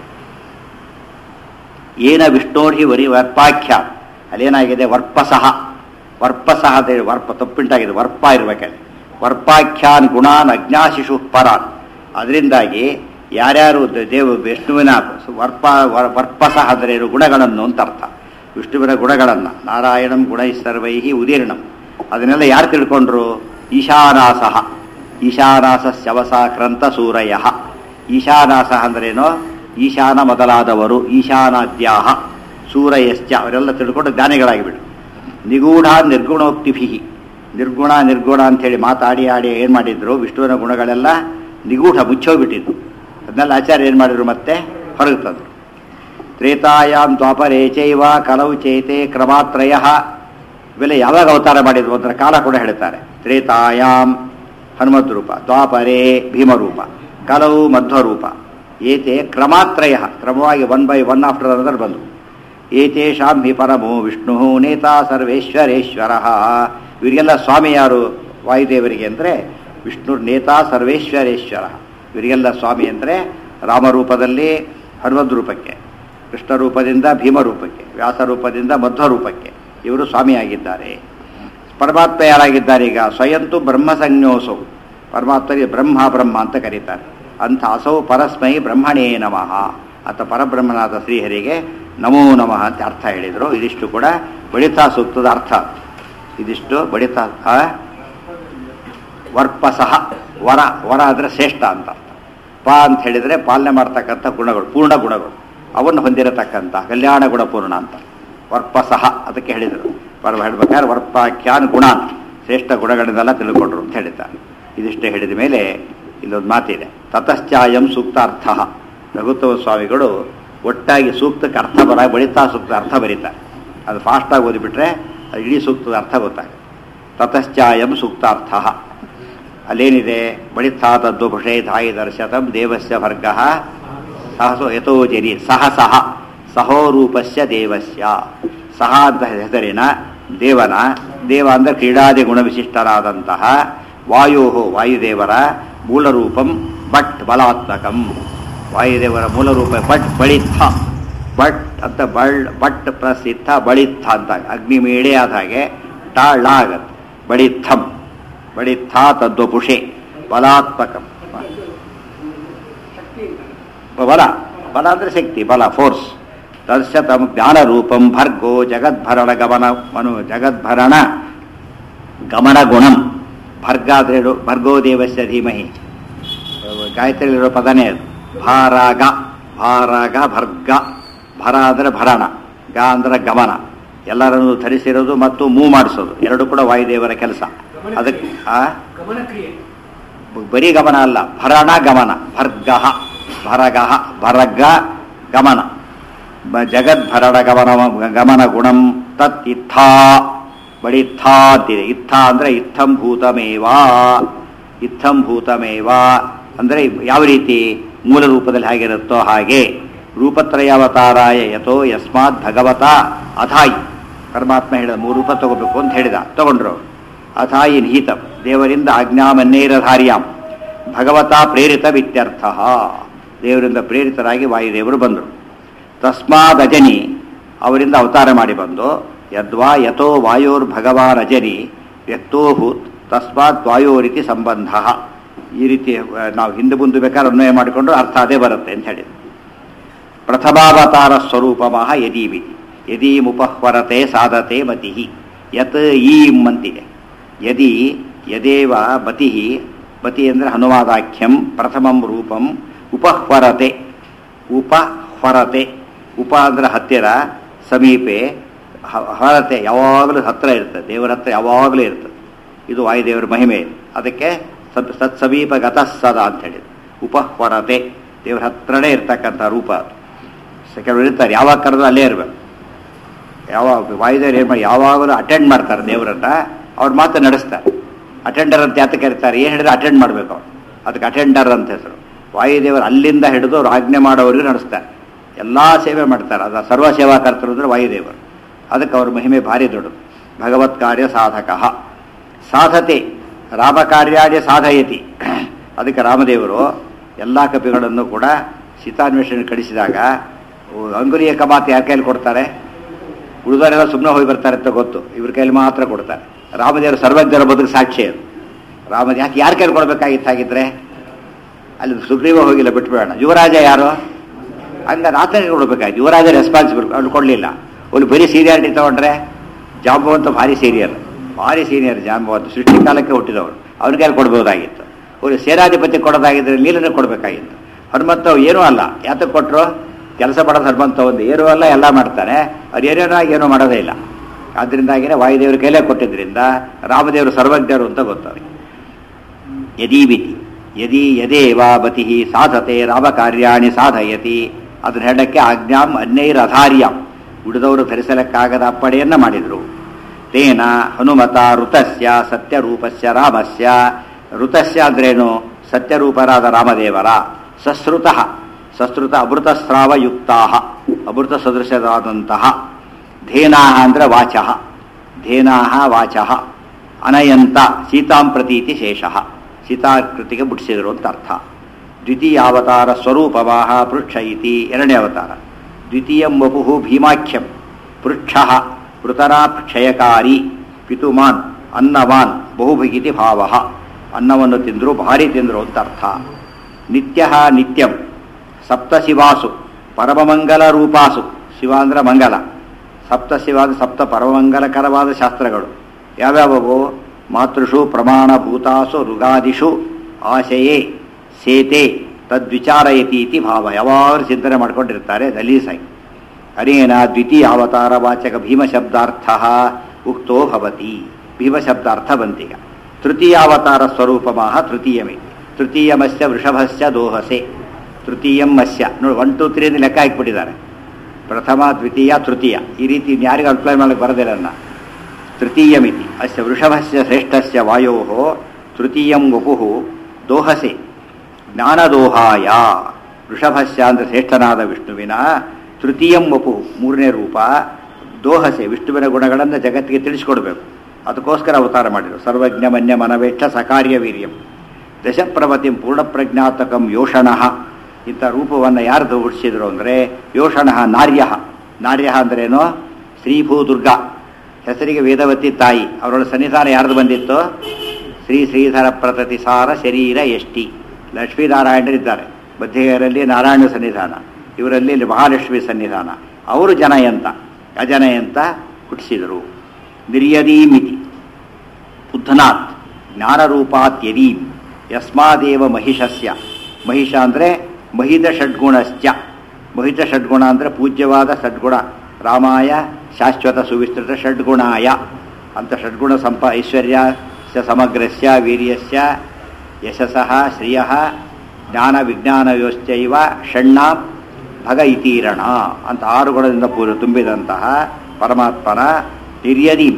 ಏನ ವಿಷ್ಣೋರ್ಹಿ ವರಿ ವರ್ಪಾಖ್ಯ ಅಲ್ಲೇನಾಗಿದೆ ವರ್ಪಸಹ ವರ್ಪಸಹ ಅಂತ ಹೇಳಿ ವರ್ಪ ತಪ್ಪುಂಟಾಗಿದೆ ವರ್ಪ ಇರ್ಬೇಕಲ್ಲಿ ವರ್ಪಾಖ್ಯಾನ್ ಗುಣಾನ್ ಅಜ್ಞಾಶಿಶು ಪರಾನ್ ಅದರಿಂದಾಗಿ ಯಾರ್ಯಾರು ದ- ದೇವ ವಿಷ್ಣುವಿನ ವರ್ಪ ವರ್- ವರ್ಪಸಹ ಅಂದರೆ ಏನು ಗುಣಗಳನ್ನು ಅಂತ ಅರ್ಥ ವಿಷ್ಣುವಿನ ಗುಣಗಳನ್ನು ನಾರಾಯಣಂ ಗುಣೈ ಸರ್ವೈಹಿ ಉದೀರ್ಣಂ ಅದನ್ನೆಲ್ಲ ಯಾರು ತಿಳ್ಕೊಂಡ್ರು ಈಶಾನಾಸಹ ಈಶಾನಾಸ ಶವಸಾಕ್ರಂತ ಸೂರಯ ಈಶಾನಾಸ ಅಂದ್ರೇನು ಈಶಾನ ಮೊದಲಾದವರು ಈಶಾನಾದ್ಯಾಹ ಸೂರಯಶ್ಚ ಅವರೆಲ್ಲ ತಿಳ್ಕೊಂಡು ಜ್ಞಾನಿಗಳಾಗಿಬಿಡು ನಿಗೂಢ ನಿರ್ಗುಣೋಕ್ತಿಭಿ ನಿರ್ಗುಣ ನಿರ್ಗುಣ ಅಂಥೇಳಿ ಮಾತಾಡಿ ಆಡಿ ಏನು ಮಾಡಿದ್ರು ವಿಷ್ಣುವಿನ ಗುಣಗಳೆಲ್ಲ ನಿಗೂಢ ಮುಚ್ಚೋಗ್ಬಿಟ್ಟಿದ್ರು ಅದನ್ನೆಲ್ಲ ಆಚಾರ್ಯ ಏನು ಮಾಡಿದ್ರು ಮತ್ತೆ ಹೊರಗೆ ತಂದರು ತ್ರೇತಾಯಾಮ್ ದ್ವಾಪರೇ ಚೈವ ಕಲವು ಚೇತೆ ಕ್ರಮಾತ್ರಯ ಇವೆಲ್ಲ ಯಾವಾಗ ಅವತಾರ ಮಾಡಿದ್ರು ಅದರ ಕಾಲ ಕೂಡ ಹೇಳ್ತಾರೆ ತ್ರೇತಾಯಾಮ್ ಹನುಮದ್ ರೂಪ ದ್ವಾಪರೇ ಭೀಮರೂಪ ಕಲವು ಮಧ್ವರೂಪ ಏತೆ ಕ್ರಮಾತ್ರಯ ಕ್ರಮವಾಗಿ one by one after other ಬಂದು ಏತೇಷಾಂ ಹಿ ಪರಮೋ ವಿಷ್ಣು ನೇತಾ ಸರ್ವೇಶ್ವರೇಶ್ವರ ಇವರಿಗೆಲ್ಲ ಸ್ವಾಮಿ ಯಾರು ವಾಯುದೇವರಿಗೆ ಅಂದರೆ ವಿಷ್ಣು ನೇತಾ ಸರ್ವೇಶ್ವರೇಶ್ವರ ಇವರಿಗೆಲ್ಲ ಸ್ವಾಮಿ ಅಂದರೆ ರಾಮರೂಪದಲ್ಲಿ ಹನುಮದ್ ರೂಪಕ್ಕೆ ಕೃಷ್ಣ ರೂಪದಿಂದ ಭೀಮ ರೂಪಕ್ಕೆ ವ್ಯಾಸ ರೂಪದಿಂದ ಮಧ್ವ ರೂಪಕ್ಕೆ ಇವರು ಸ್ವಾಮಿಯಾಗಿದ್ದಾರೆ ಪರಮಾತ್ಮ ಯಾರಾಗಿದ್ದಾರೆ ಈಗ ಸ್ವಯಂತು ಬ್ರಹ್ಮ ಸಂಜ್ಞೋಸೌ ಪರಮಾತ್ಮರಿಗೆ ಬ್ರಹ್ಮ ಬ್ರಹ್ಮ ಅಂತ ಕರೀತಾರೆ ಅಂಥ ಅಸೌ ಪರಸ್ಮೈ ಬ್ರಹ್ಮಣೇ ನಮಃ ಅಂತ ಪರಬ್ರಹ್ಮನಾದ ಶ್ರೀಹರಿಗೆ ನಮೋ ನಮಃ ಅಂತ ಅರ್ಥ ಹೇಳಿದರು ಇದಿಷ್ಟು ಕೂಡ ಬಳಿತಾ ಸೂಕ್ತದ ಅರ್ಥ ಇದಿಷ್ಟು ಬಳಿತಾ ಆ? ವರ್ಪಸಹ ವರ ವರ ಅಂದರೆ ಶ್ರೇಷ್ಠ ಅಂತ ಅರ್ಥ ಪ ಅಂತ ಹೇಳಿದರೆ ಪಾಲನೆ ಮಾಡ್ತಕ್ಕಂಥ ಗುಣಗಳು ಪೂರ್ಣ ಗುಣಗಳು ಅವನ್ನು ಹೊಂದಿರತಕ್ಕಂಥ ಕಲ್ಯಾಣ ಗುಣಪೂರ್ಣ ಅಂತ ವರ್ಪಸಹ ಅದಕ್ಕೆ ಹೇಳಿದರು ಪರ್ವ ಹೇಳ್ಬೇಕಾದ್ರೆ ವರ್ಪಾಖ್ಯಾನ್ ಗುಣ ಅಂತ ಶ್ರೇಷ್ಠ ಗುಣಗಳನ್ನೆಲ್ಲ ತಿಳ್ಕೊಂಡ್ರು ಅಂತ ಹೇಳಿದ್ದಾರೆ ಇದಿಷ್ಟೇ ಹೇಳಿದ ಮೇಲೆ ಇಲ್ಲೊಂದು ಮಾತಿದೆ ತತಶ್ಚಾಯಂ ಸೂಕ್ತಾರ್ಥ ರಘುತ್ತಮ ಸ್ವಾಮಿಗಳು ಒಟ್ಟಾಗಿ ಸೂಕ್ತಕ್ಕೆ ಅರ್ಥ ಬರ ಬಳಿತಾ ಸೂಕ್ತ ಅರ್ಥ ಬರೀತಾರೆ ಅದು ಫಾಸ್ಟಾಗಿ ಓದಿಬಿಟ್ರೆ ಅದು ಇಡೀ ಸೂಕ್ತದ ಅರ್ಥ ಗೊತ್ತಾಗುತ್ತೆ ತತಶ್ಚಾಯಂ ಸೂಕ್ತಾರ್ಥ ಅಲ್ಲೇನಿದೆ ಬಳಿತಾತದ್ದು ಭುಷೇಧಾಯಿ ದರ್ಶತಂ ದೇವಸ್ಯ ವರ್ಗ ಸಹಸೋ ಯಥೋ ಜರಿ ಸಹ ಸಹ ಸಹೋರೂಪಸ್ಯ ದೇವಸ್ಯ ಸಹ ಅಂತ ಹೆಸರಿನ ದೇವನ ದೇವ ಅಂದರೆ ಕ್ರೀಡಾದಿ ಗುಣವಿಶಿಷ್ಟರಾದಂತಹ ವಾಯೋ ವಾಯುದೇವರ ಮೂಲರೂಪಂ ಬಟ್ ಬಲಾತ್ಮಕಂ ವಾಯುದೇವರ ಮೂಲರೂಪ ಬಟ್ ಬಳಿತ್ಥ ಬಟ್ ಅಂತ ಬಳ್ ಬಟ್ ಪ್ರಸಿದ್ಧ ಬಳಿತ್ಥ ಅಂತ ಅಗ್ನಿ ಮೇಳೆ ಆದ ಹಾಗೆ ಟಾಳ ಆಗತ್ತೆ ಬಳಿತ್ಥಂ ಬಳಿತ್ಥ ತದ್ವಪುಷೆ ಬಲಾತ್ಮಕಂ ಬಲ ಬಲ ಅಂದರೆ ಶಕ್ತಿ ಬಲ ಫೋರ್ಸ್ ತರ್ಶತಂ ಜ್ಞಾನರೂಪಂ ಭರ್ಗೋ ಜಗದ್ಭರಣ ಗಮನ ಮನು ಜಗದ್ಭರಣ ಗಮನ ಗುಣಂ ಭರ್ಗ ಅಂದ್ರೆ ಏನು? ಭರ್ಗೋ ದೇವಸ್ಯ ಧೀಮಹಿ ಗಾಯತ್ರಿಯಲ್ಲಿರೋ ಪದನೇ ಅದು ಭಾರಾಗ ಭಾರಾಗ ಭರ್ಗ ಭರ ಅಂದರೆ ಭರಣ ಗ ಅಂದರೆ ಗಮನ ಎಲ್ಲರನ್ನು ಧರಿಸಿರೋದು ಮತ್ತು ಮೂವ್ ಮಾಡಿಸೋದು ಎರಡು ಕೂಡ ವಾಯುದೇವರ ಕೆಲಸ ಅದಕ್ಕೆ ಆ ಗಮನಕ್ರಿಯೆ ಬರೀ ಗಮನ ಅಲ್ಲ ಭರಣ ಗಮನ ಭರ್ಗ ಭರಗ ಭರಗ ಗಮನ ಬ- ಜಗದ್ಭರಣ ಗಮನ ಗಮನ ಗುಣಂ ತತ್ ಇತ್ಥಾ ಬಳಿತ್ಥ ಅಂತಿದೆ ಇತ್ಥ ಅಂದ್ರೆ ಇತ್ತಂ ಭೂತಮೇವ ಇತ್ತಂ ಭೂತಮೇವ ಅಂದ್ರೆ ಯಾವ ರೀತಿ ಮೂಲ ರೂಪದಲ್ಲಿ ಹೇಗಿರುತ್ತೋ ಹಾಗೆ ರೂಪತ್ರಯಾವತಾರಾಯ ಯಥೋ ಯಸ್ಮಾತ್ ಭಗವತ ಅಥಾಯಿ ಪರಮಾತ್ಮ ಹೇಳಿದ ಮೂರು ರೂಪ ತಗೋಬೇಕು ಅಂತ ಹೇಳಿದ ತಗೊಂಡ್ರು ಅಥಾಯಿ ನಿಹಿತ ದೇವರಿಂದ ಆಜ್ಞಾಮನ್ನೇರಧಾರ್ಯಾಂ ಭಗವತ ಪ್ರೇರಿತ ವಿತ್ಯರ್ಥ ದೇವರಿಂದ ಪ್ರೇರಿತರಾಗಿ ವಾಯುದೇವರು ಬಂದರು ತಸ್ಮಾದ್ ಅಜನಿ ಅವರಿಂದ ಅವತಾರ ಮಾಡಿ ಬಂದು ಯದ್ವಾ ಯಥೋ ವಾಯೋರ್ ಭಗವಾನ್ ಅಜನಿ ವ್ಯಕ್ತೋಭೂತ್ ತಸ್ಮಾತ್ ವಾಯೋರಿತಿ ಸಂಬಂಧ ಈ ರೀತಿ ಆ, ನಾವು ಹಿಂದೆ ಮುಂದೆ ಬೇಕಾದ್ರೆ ಅನ್ವಯ ಮಾಡಿಕೊಂಡು ಅರ್ಥ ಅದೇ ಬರುತ್ತೆ ಅಂತ ಹೇಳಿದ್ರು ಪ್ರಥಮಾವತಾರ ಸ್ವರೂಪಮಃ ಯದೀವಿ ಯದೀಮುಪಹ್ವರತೆ ಸಾಧತೆ ಮತಿ ಯತ್ ಈಂ ಅಂತಿದೆ ಯದಿ ಯದೇವ ಮತಿ ಮತಿ ಅಂದರೆ ಹನುಮಾದಾಖ್ಯಂ ಪ್ರಥಮಂ ರೂಪಂ ಉಪಹ್ವರತೆ ಉಪಹ್ವರತೆ ಉಪ ಅಂದರೆ ಹತ್ತಿರ ಸಮೀಪೆ ಹ- ಹರತೆ ಯಾವಾಗಲೂ ಹತ್ತಿರ ಇರ್ತದೆ ದೇವರ ಹತ್ರ ಯಾವಾಗಲೂ ಇರ್ತದೆ ಇದು ವಾಯುದೇವರ ಮಹಿಮೆ ಇದು. ಅದಕ್ಕೆ ಸತ್ ಸತ್ ಸಮೀಪ ಗತಃ ಸದಾ ಅಂತ ಹೇಳಿದ್ರು ಉಪಹ್ವರತೆ ದೇವರ ಹತ್ರನೇ ಇರ್ತಕ್ಕಂಥ ರೂಪ ಅದು ಸ- ಕೆಲವರು ಇರ್ತಾರೆ ಯಾವಾಗ ಕರೆದು ಅಲ್ಲೇ ಇರಬೇಕು ಯಾವಾಗ ವಾಯುದೇವರು ಏನು ಮಾಡಿ ಯಾವಾಗಲೂ ಅಟೆಂಡ್ ಮಾಡ್ತಾರೆ ದೇವರನ್ನ ಅವ್ರ ಮಾತು ನಡೆಸ್ತಾರೆ ಅಟೆಂಡರ್ ಅಂತ ಯಾತಕ್ಕೆ ಕರೀತಾರೆ ಏನು ಹೇಳಿದ್ರೆ ಅಟೆಂಡ್ ಮಾಡಬೇಕು ಅವ್ರು ಅದಕ್ಕೆ ಅಟೆಂಡರ್ ಅಂತ ಹೆಸರು ವಾಯುದೇವರು ಅಲ್ಲಿಂದ ಹಿಡಿದು ಅವ್ರು ಆಜ್ಞೆ ಮಾಡೋವರೆಗೂ ನಡೆಸ್ತಾರೆ ಎಲ್ಲ ಸೇವೆ ಮಾಡ್ತಾರೆ ಅದು ಸರ್ವ ಸೇವಾಕರ್ತರು ಅಂದರೆ ವಾಯುದೇವರು ಅದಕ್ಕೆ ಅವ್ರ ಮಹಿಮೆ ಭಾರಿ ದೊಡ್ಡದು ಭಗವತ್ ಕಾರ್ಯ ಸಾಧಕ ಸಾಧತೆ ರಾಮಕಾರ್ಯಾರ್ಯ ಸಾಧಯತಿ ಅದಕ್ಕೆ ರಾಮದೇವರು ಎಲ್ಲ ಕಪಿಗಳನ್ನು ಕೂಡ ಸೀತಾನ್ವೇಷಣೆ ಕಳಿಸಿದಾಗ ಅಂಗುಲಿಯ ಕಮಾತ್ ಯಾರ ಕೈಲಿ ಕೊಡ್ತಾರೆ ಉಳಿದವರೆಲ್ಲ ಸುಮ್ಮನೆ ಹೋಗಿ ಬರ್ತಾರೆ ಅಂತ ಗೊತ್ತು ಇವ್ರ ಕೈಲಿ ಮಾತ್ರ ಕೊಡ್ತಾರೆ ರಾಮದೇವರು ಸರ್ವಜ್ಞರ ಬದುಕು ಸಾಕ್ಷಿ ಅದು ರಾಮ ಯಾಕೆ ಯಾರ ಕೈಲಿ ಕೊಡಬೇಕಾಗಿತ್ತು ಹಾಗಿದ್ರೆ ಅಲ್ಲಿ ಸುಗ್ರೀವ ಹೋಗಿಲ್ಲ ಬಿಟ್ಬೇಡ ಯುವರಾಜ ಯಾರು ಹಂಗ ಆತನಿಗೆ ಕೊಡ್ಬೇಕಾಯ್ತು ಯುವರಾಜ ರೆಸ್ಪಾನ್ಸಿಬಲ್ ಅವ್ರು ಕೊಡಲಿಲ್ಲ ಒಂದು ಬರೀ ಸೀನಿಯಾರಿಟಿ ತಗೊಂಡ್ರೆ ಜಾಂಬವಂತ ಭಾರಿ ಸೀನಿಯರ್ ಭಾರಿ ಸೀನಿಯರ್ ಜಾಂಬವಂತ ಸೃಷ್ಟಿ ಕಾಲಕ್ಕೆ ಹುಟ್ಟಿದವರು ಅವ್ರ ಕೈಲಿ ಕೊಡ್ಬೋದಾಗಿತ್ತು ಒಂದು ಸೇನಾಧಿಪತಿ ಕೊಡೋದಾಗಿದ್ರೆ ನೀಲನೇ ಕೊಡಬೇಕಾಗಿತ್ತು ಹನುಮಂತ ಏನೂ ಅಲ್ಲ ಯಾತಕ್ಕೆ ಕೊಟ್ಟರು ಕೆಲಸ ಮಾಡೋದು ಹನುಮಂತ ಒಂದು ಏನೂ ಅಲ್ಲ ಎಲ್ಲ ಮಾಡ್ತಾನೆ ಅವ್ರು ಏನೇನೋ ಆಗಿ ಏನೂ ಮಾಡೋದೇ ಇಲ್ಲ ಆದ್ದರಿಂದಾಗಿನೇ ವಾಯುದೇವ್ರ ಕೈಲೇ ಕೊಟ್ಟಿದ್ದರಿಂದ ರಾಮದೇವರು ಸರ್ವಜ್ಞರು ಅಂತ ಗೊತ್ತವ್ರಿಗೆ ಯದೀವಿತಿ ಯದಿ ಯದೇವ ಬತಿ ಸಾಧತೆ ರಾಮಕಾರ್ಯಾಣಿ ಸಾಧಯತಿ ಅದನ್ನ ಹೇಳಕ್ಕೆ ಆಜ್ಞಾಂ ಅನ್ಯೈರಧಾರ್ಯಂ ಉಳಿದವರು ಧರಿಸಲಕ್ಕಾಗದ ಅಪ್ಪಣೆಯನ್ನ ಮಾಡಿದರು ತೇನ ಹನುಮತ ಋತಸ್ಯ ಸತ್ಯರೂಪಸ್ಯ ರಾಮಸ್ಯ ಋತಸ್ಯ ಅಂದ್ರೇನು ಸತ್ಯರೂಪರಾದ ರಾಮದೇವರ ಸಶ್ರುತಃ ಸಶ್ರುತ ಅಮೃತಸ್ರಾವಯುಕ್ತಾ ಅಮೃತ ಸದೃಶರಾದಂತಹ ಧೇನಾ ಅಂದ್ರೆ ವಾಚಃ ಧೇನಾ ವಾಚಃ ಅನಯಂತ ಸೀತಾಂ ಪ್ರತೀತಿ ಶೇಷಃ ಸೀತಾಕೃತಿಗೆ ಮುಟ್ಟಿಸಿದರು ಅಂತ ಅರ್ಥ ದ್ವಿತೀಯ ಅವತಾರ ಸ್ವರೂಪವಾಹ ಪೃಕ್ಷ ಇತಿ ಎರಡನೇ ಅವತಾರ ದ್ವಿತೀಯಂ ವಪು ಭೀಮಾಖ್ಯಂ ಪೃಕ್ಷ ಪೃತರಾಕ್ಷಯಕಾರಿ ಪಿತುಮಾನ್ ಅನ್ನವಾನ್ ಬಹುಭಿಗಿತಿ ಭಾವ ಅನ್ನವನ್ನು ತಿಂದರು ಭಾರಿ ತಿಂದರು ಅಂತ ಅರ್ಥ ನಿತ್ಯ ನಿತ್ಯಂ ಸಪ್ತಶಿವಾಸು ಪರಮಮಂಗಲ ರೂಪಾಸು ಶಿವ ಅಂದ್ರೆ ಮಂಗಲ ಸಪ್ತ ಶಿವ ಅಂದ್ರೆ ಸಪ್ತ ಪರಮಂಗಲಕರವಾದ ಶಾಸ್ತ್ರಗಳು ಯಾವ್ಯಾವವು ಮಾತೃಷು ಪ್ರಮಾಣಭೂತಾಸು ಋಗಾದಿಷು ಆಶಯೇ ಸೇತೆ ತದ್ವಿಚಾರಯತಿ ಇತಿ ಭಾವ ಯಾವಾಗಲೂ ಚಿಂತನೆ ಮಾಡ್ಕೊಂಡಿರ್ತಾರೆ ದಲೀಸಾಗಿ ಅನೇನ ದ್ವಿತೀಯ ಅವತಾರ ವಾಚಕ ಭೀಮಶಬ್ದಾರ್ಥ ಉಕ್ತೋ ಭವತಿ ಭೀಮಶಬ್ದಾರ್ಥ ಬಂತೀಗ ತೃತೀಯಾವತಾರ ಸ್ವರೂಪಮಾಹ ತೃತೀಯಮೇ ತೃತೀಯಮಸ್ಯ ವೃಷಭಸ್ಯ ದೋಹಸೆ ತೃತೀಯಂ ಮಸ್ಯ ನೋಡಿ ಒನ್ ಟು ತ್ರೀ ಲೆಕ್ಕ ಹಾಕಿಬಿಟ್ಟಿದ್ದಾರೆ ಪ್ರಥಮ ದ್ವಿತೀಯ ತೃತೀಯ ಈ ರೀತಿ ಯಾರಿಗೂ ಅಪ್ಲೈ ಮಾಡಕ್ಕೆ ಬರೋದಿಲ್ಲ ತೃತೀಯಮಿತಿ ಅಸ್ಯ ವೃಷಭಸ್ಯ ಶ್ರೇಷ್ಠಸ್ಯ ವಾಯೋ ತೃತೀಯಂ ವಪು ದೋಹಸೆ ಜ್ಞಾನದೋಹಾಯ ವೃಷಭಸ್ಯ ಅಂದರೆ ಶ್ರೇಷ್ಠನಾದ ವಿಷ್ಣುವಿನ ತೃತೀಯಂ ವಪು ಮೂರನೇ ರೂಪ ದೋಹಸೆ ವಿಷ್ಣುವಿನ ಗುಣಗಳನ್ನು ಜಗತ್ತಿಗೆ ತಿಳಿಸ್ಕೊಡ್ಬೇಕು ಅದಕ್ಕೋಸ್ಕರ ಅವತಾರ ಮಾಡಿದರು ಸರ್ವಜ್ಞ ಮನ್ಯ ಮನವೇಕ್ಷ ಸಕಾರ್ಯ ವೀರ್ಯಂ ದಶಪ್ರವತಿಂ ಪೂರ್ಣಪ್ರಜ್ಞಾತಕಂ ಯೋಷಣಃ ಇಂಥ ರೂಪವನ್ನು ಯಾರ್ದು ಹುಟ್ಟಿಸಿದ್ರು ಅಂದರೆ ಯೋಷಣಃ ನಾರ್ಯ ನಾರ್ಯ ಅಂದ್ರೇನು ಶ್ರೀಭೂ ದುರ್ಗಾ ಹೆಸರಿಗೆ ವೇದವತಿ ತಾಯಿ ಅವರೊಳ ಸನ್ನಿಧಾನ ಯಾರ್ದು ಬಂದಿತ್ತು ಶ್ರೀ ಶ್ರೀಧರ ಪ್ರತತಿಸಾರ ಶರೀರ ಎಷ್ಟಿ ಲಕ್ಷ್ಮೀನಾರಾಯಣರಿದ್ದಾರೆ ಮಧ್ಯೆಯರಲ್ಲಿ ನಾರಾಯಣ ಸನ್ನಿಧಾನ ಇವರಲ್ಲಿ ಇಲ್ಲಿ ಮಹಾಲಕ್ಷ್ಮಿ ಸನ್ನಿಧಾನ ಅವರು ಜನಯಂತ ಅಜನಯಂತ ಹುಟ್ಟಿಸಿದರು ನಿರ್ಯದೀಮಿತಿ ಬುದ್ಧನಾಥ್ ಜ್ಞಾನರೂಪಾತ್ ಯದೀಂ ಯಸ್ಮಾದೇವ ಮಹಿಷಸ್ಯ ಮಹಿಷ ಅಂದರೆ ಮಹಿತ ಷಡ್ಗುಣಶ್ಚ ಮಹಿತ ಷಡ್ಗುಣ ಅಂದರೆ ಪೂಜ್ಯವಾದ ಷಡ್ಗುಣ ರಾಮಾಯ ಶಾಶ್ವತ ಸುವಿಸ್ತೃತ ಷಡ್ಗುಣಾಯ ಅಂತ ಷಡ್ಗುಣ ಸಂಪ ಐಶ್ವರ್ಯ ಸ ಸಮಗ್ರಸ್ಯ ವೀರ್ಯಸ್ಯ ಯಶಸಃ ಶ್ರಿಯ ಜ್ಞಾನ ವಿಜ್ಞಾನಯೋಶ್ಚೈವ ಷಣ್ಣಾಂ ಭಗ ಇತೀರಣ ಅಂತ ಆರು ಗುಣದಿಂದ ಪೂರ್ವ ತುಂಬಿದಂತಹ ಪರಮಾತ್ಮನ ನಿರ್ಯದಿ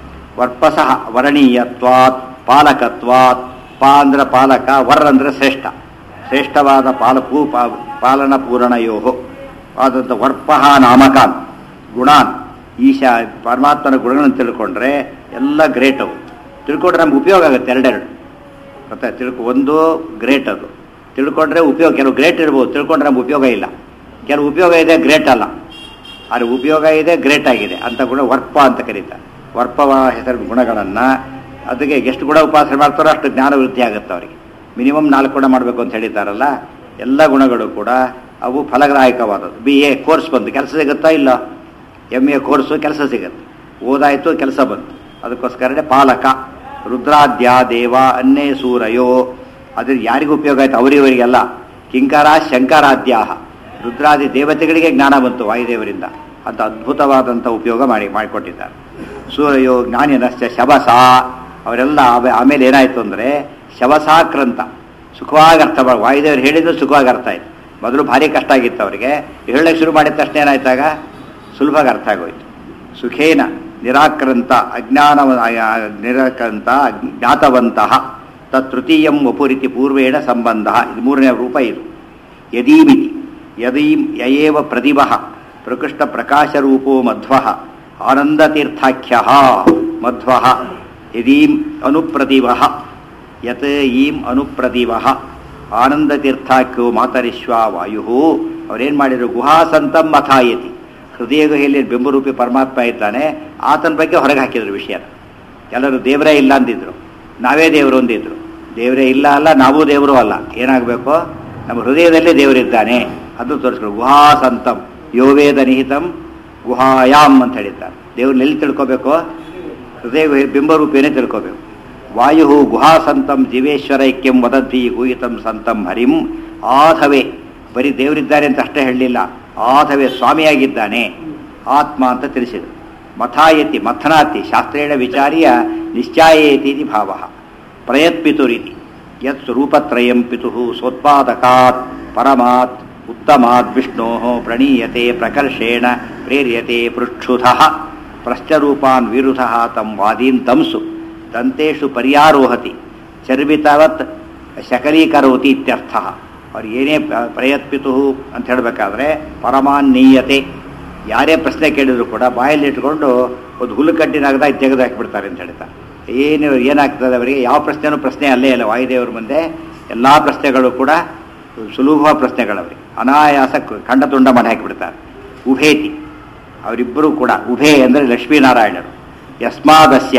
ವರ್ಪಸಃ ವರಣೀಯತ್ವಾತ್ ಪಾಲಕತ್ವಾತ್ ಪಾ ಅಂದ್ರೆ ಪಾಲಕ ವರ್ ಅಂದ್ರೆ ಶ್ರೇಷ್ಠ ಶ್ರೇಷ್ಠವಾದ ಪಾಲ ಪೂ ಪಾ- ಪಾಲನ ಪೂರಣಯೋ ಆದಂಥ ವರ್ಪಃ ನಾಮಕಾನ್ ಗುಣಾನ್ ಈಶಾ ಪರಮಾತ್ಮನ ಗುಣಗಳನ್ನು ತಿಳ್ಕೊಂಡ್ರೆ ಎಲ್ಲ ಗ್ರೇಟ್ ಅವು ತಿಳ್ಕೊಂಡ್ರೆ ನಮ್ಗೆ ಉಪಯೋಗ ಆಗುತ್ತೆ ಎರಡೆರಡು ಮತ್ತೆ ತಿಳ್ಕೊ ಒಂದು ಗ್ರೇಟ್ ಅದು ತಿಳ್ಕೊಂಡ್ರೆ ಉಪಯೋಗ ಕೆಲವು ಗ್ರೇಟ್ ಇರ್ಬೋದು ತಿಳ್ಕೊಂಡ್ರೆ ನಮ್ಗೆ ಉಪಯೋಗ ಇಲ್ಲ ಕೆಲವು ಉಪಯೋಗ ಇದೆ ಗ್ರೇಟ್ ಅಲ್ಲ ಆದರೆ ಉಪಯೋಗ ಇದೆ ಗ್ರೇಟ್ ಆಗಿದೆ ಅಂತ ಗುಣ ವರ್ಪ ಅಂತ ಕರೀತಾರೆ ವರ್ಪವ ಹೆಸರು ಗುಣಗಳನ್ನು ಅದಕ್ಕೆ ಎಷ್ಟು ಗುಣ ಉಪಾಸನೆ ಮಾಡ್ತಾರೋ ಅಷ್ಟು ಜ್ಞಾನ ವೃದ್ಧಿ ಆಗುತ್ತೆ ಅವರಿಗೆ ಮಿನಿಮಮ್ ನಾಲ್ಕು ಗುಣ ಮಾಡಬೇಕು ಅಂತ ಹೇಳಿದ್ದಾರಲ್ಲ ಎಲ್ಲ ಗುಣಗಳು ಕೂಡ ಅವು ಫಲದಾಯಕವಾದದ್ದು ಬಿ ಎ ಕೋರ್ಸ್ ಬಂತು ಕೆಲಸ ಸಿಗುತ್ತಾ ಇಲ್ಲ ಎಮ್ ಎ ಕೋರ್ಸು ಕೆಲಸ ಸಿಗುತ್ತೆ ಓದಾಯಿತು ಕೆಲಸ ಬಂತು ಅದಕ್ಕೋಸ್ಕರನೇ ಪಾಲಕ ರುದ್ರಾದ್ಯ ದೇವ ಅನ್ನೇ ಸೂರಯೋ ಅದ್ರ ಯಾರಿಗೂ ಉಪಯೋಗ ಆಯ್ತು ಅವರಿವರಿಗೆಲ್ಲ ಕಿಂಕರ ಶಂಕರಾದ್ಯಾಹ ರುದ್ರಾದಿ ದೇವತೆಗಳಿಗೆ ಜ್ಞಾನ ಬಂತು ವಾಯುದೇವರಿಂದ ಅಂತ ಅದ್ಭುತವಾದಂಥ ಉಪಯೋಗ ಮಾಡಿ ಮಾಡಿಕೊಟ್ಟಿದ್ದಾರೆ ಸೂರ್ಯೋ ಜ್ಞಾನಿನಶ್ಚ ಶಬಸ ಅವರೆಲ್ಲ ಆಮೇ- ಆಮೇಲೆ ಏನಾಯ್ತು ಅಂದರೆ ಶವಸಾಕ್ರಂತ ಸುಖವಾಗಿ ಅರ್ಥ ಮಾಡಿ ವಾಯುದೇವರು ಹೇಳಿದ್ರು ಸುಖವಾಗಿ ಅರ್ಥ ಆಯ್ತು ಮೊದಲು ಭಾರಿ ಕಷ್ಟ ಆಗಿತ್ತು ಅವರಿಗೆ ಹೇಳಕ್ಕೆ ಶುರು ಮಾಡಿದ ತಕ್ಷಣ ಏನಾಯ್ತಾಗ ಸುಲಭವಾಗಿ ಅರ್ಥ ಆಗೋಯ್ತು ಸುಖೇನ ನಿರಾಕ್ರಂತ ಅಜ್ಞಾನ ನಿರಾಕ್ರಂತ ಜ್ಞಾತವಂತಹ ತೃತೀಯಂ ವಪುರಿತಿ ಪೂರ್ವೇಣ ಸಂಬಂಧ ಇದು ಮೂರನೇ ರೂಪ ಇದು ಯದೀಮಿತಿ ಯದೀಂ ಯಯೇವ ಪ್ರತಿಭ ಪ್ರಕೃಷ್ಟ ಪ್ರಕಾಶರೂಪೋ ಮಧ್ವ ಆನಂದತೀರ್ಥಾಖ್ಯ ಮಧ್ವ ಯದೀಂ ಅನುಪ್ರತಿಭ ಯತ್ ಈಂ ಅನುಪ್ರತಿಭ ಆನಂದ ತೀರ್ಥಾಖ್ಯೋ ಮಾತರಿಶ್ವ ವಾಯು ಅವ್ರೇನ್ ಮಾಡಿದ್ರು ಗುಹಾಸಂತಂ ಮಥಾಯತಿ ಹೃದಯ ಗುಹೆಯಲ್ಲಿ ಬಿಂಬರೂಪಿ ಪರಮಾತ್ಮ ಇದ್ದಾನೆ ಆತನ ಬಗ್ಗೆ ಹೊರಗೆ ಹಾಕಿದ್ರು ವಿಷಯನ ಎಲ್ಲರೂ ದೇವರೇ ಇಲ್ಲ ಅಂದಿದ್ರು ನಾವೇ ದೇವರು ಅಂದಿದ್ರು ದೇವರೇ ಇಲ್ಲ ಅಲ್ಲ ನಾವು ದೇವರು ಅಲ್ಲ ಏನಾಗಬೇಕು ನಮ್ಮ ಹೃದಯದಲ್ಲೇ ದೇವರಿದ್ದಾನೆ ಅದು ತೋರಿಸ್ಕೊಳ್ಳಿ ಗುಹಾಸಂತಂ ಯೋವೇದ ನಿಹಿತಂ ಗುಹಾಯಾಮ್ ಅಂತ ಹೇಳಿದ್ದಾರೆ ದೇವ್ರನ್ನ ಎಲ್ಲಿ ತಿಳ್ಕೋಬೇಕು ಹೃದಯ ಗುಹೆ ಬಿಂಬರೂಪೇನೆ ತಿಳ್ಕೋಬೇಕು ವಾಯು ಗುಹಾಸಂತಂ ಜೀವೇಶ್ವರೈಕ್ಯಂ ವದಂತಿ ಗುಹಿತಂ ಸಂತಂ ಹರಿಂ ಆಧವೆ ಬರೀ ದೇವರಿದ್ದಾರೆ ಅಂತ ಅಷ್ಟೇ ಹೇಳಲಿಲ್ಲ ಆಧವೆ ಸ್ವಾಮಿಯಾಗಿದ್ದಾನೆ ಆತ್ಮ ಅಂತ ತಿಳಿಸಿದರು ಮಥಾಯತಿ ಮಥನಾತಿ ಶಾಸ್ತ್ರೇಣ ವಿಚಾರ್ಯ ನಿಶ್ಚಾಯೇತಿ ಇತಿ ಭಾವ ಪ್ರಯತ್ಪಿತುರಿತಿ ಯತ್ ಸ್ವರೂಪತ್ರಯಂ ಪಿತು ಸೋತ್ಪಾದಕಾತ್ ಪರಮಾತ್ ಉತ್ತಮಾತ್ ವಿಷ್ಣೋ ಪ್ರಣೀಯತೆ ಪ್ರಕರ್ಷೇಣ ಪ್ರೇರ್ಯತೆ ಪೃಕ್ಷುಧಃ ಪ್ರಶ್ಚರೂಪಾನ್ ವಿರುಧ ತಂ ವಾದೀನ್ ತಂಸು ದಂತೇಶು ಪರ್ಯಾರೋಹತಿ ಚರ್ವಿತವತ್ ಶಕಲೀಕರೋತಿ ಇತ್ಯರ್ಥ ಅವ್ರು ಏನೇ ಪ್ರ- ಪ್ರಯತ್ಪಿತು ಅಂತ ಹೇಳಬೇಕಾದ್ರೆ ಪರಮಾನ್ನೀಯತೆ ಯಾರೇ ಪ್ರಶ್ನೆ ಕೇಳಿದ್ರು ಕೂಡ ಬಾಯಲ್ಲಿ ಇಟ್ಕೊಂಡು ಒಂದು ಹುಲ್ಲುಕಟ್ಟಿನಾಗದಾಗ ತೆಗೆದು ಹಾಕಿಬಿಡ್ತಾರೆ ಅಂತ ಹೇಳ್ತಾರೆ ಏನು ಏನಾಗ್ತದೆ ಅವರಿಗೆ ಯಾವ ಪ್ರಶ್ನೆನೂ ಪ್ರಶ್ನೆ ಅಲ್ಲೇ ಇಲ್ಲ ವಾಯುದೇವರ ಮುಂದೆ ಎಲ್ಲ ಪ್ರಶ್ನೆಗಳು ಕೂಡ ಸುಲಭ ಪ್ರಶ್ನೆಗಳವರಿಗೆ ಅನಾಯಾಸ ಕ- ಖಂಡತುಂಡ ಮಾಡಿ ಹಾಕಿಬಿಡ್ತಾರೆ ಉಭೇತಿ ಅವರಿಬ್ಬರು ಕೂಡ ಉಭೇ ಅಂದರೆ ಲಕ್ಷ್ಮೀನಾರಾಯಣರು ಯಸ್ಮಾದಸ್ಯ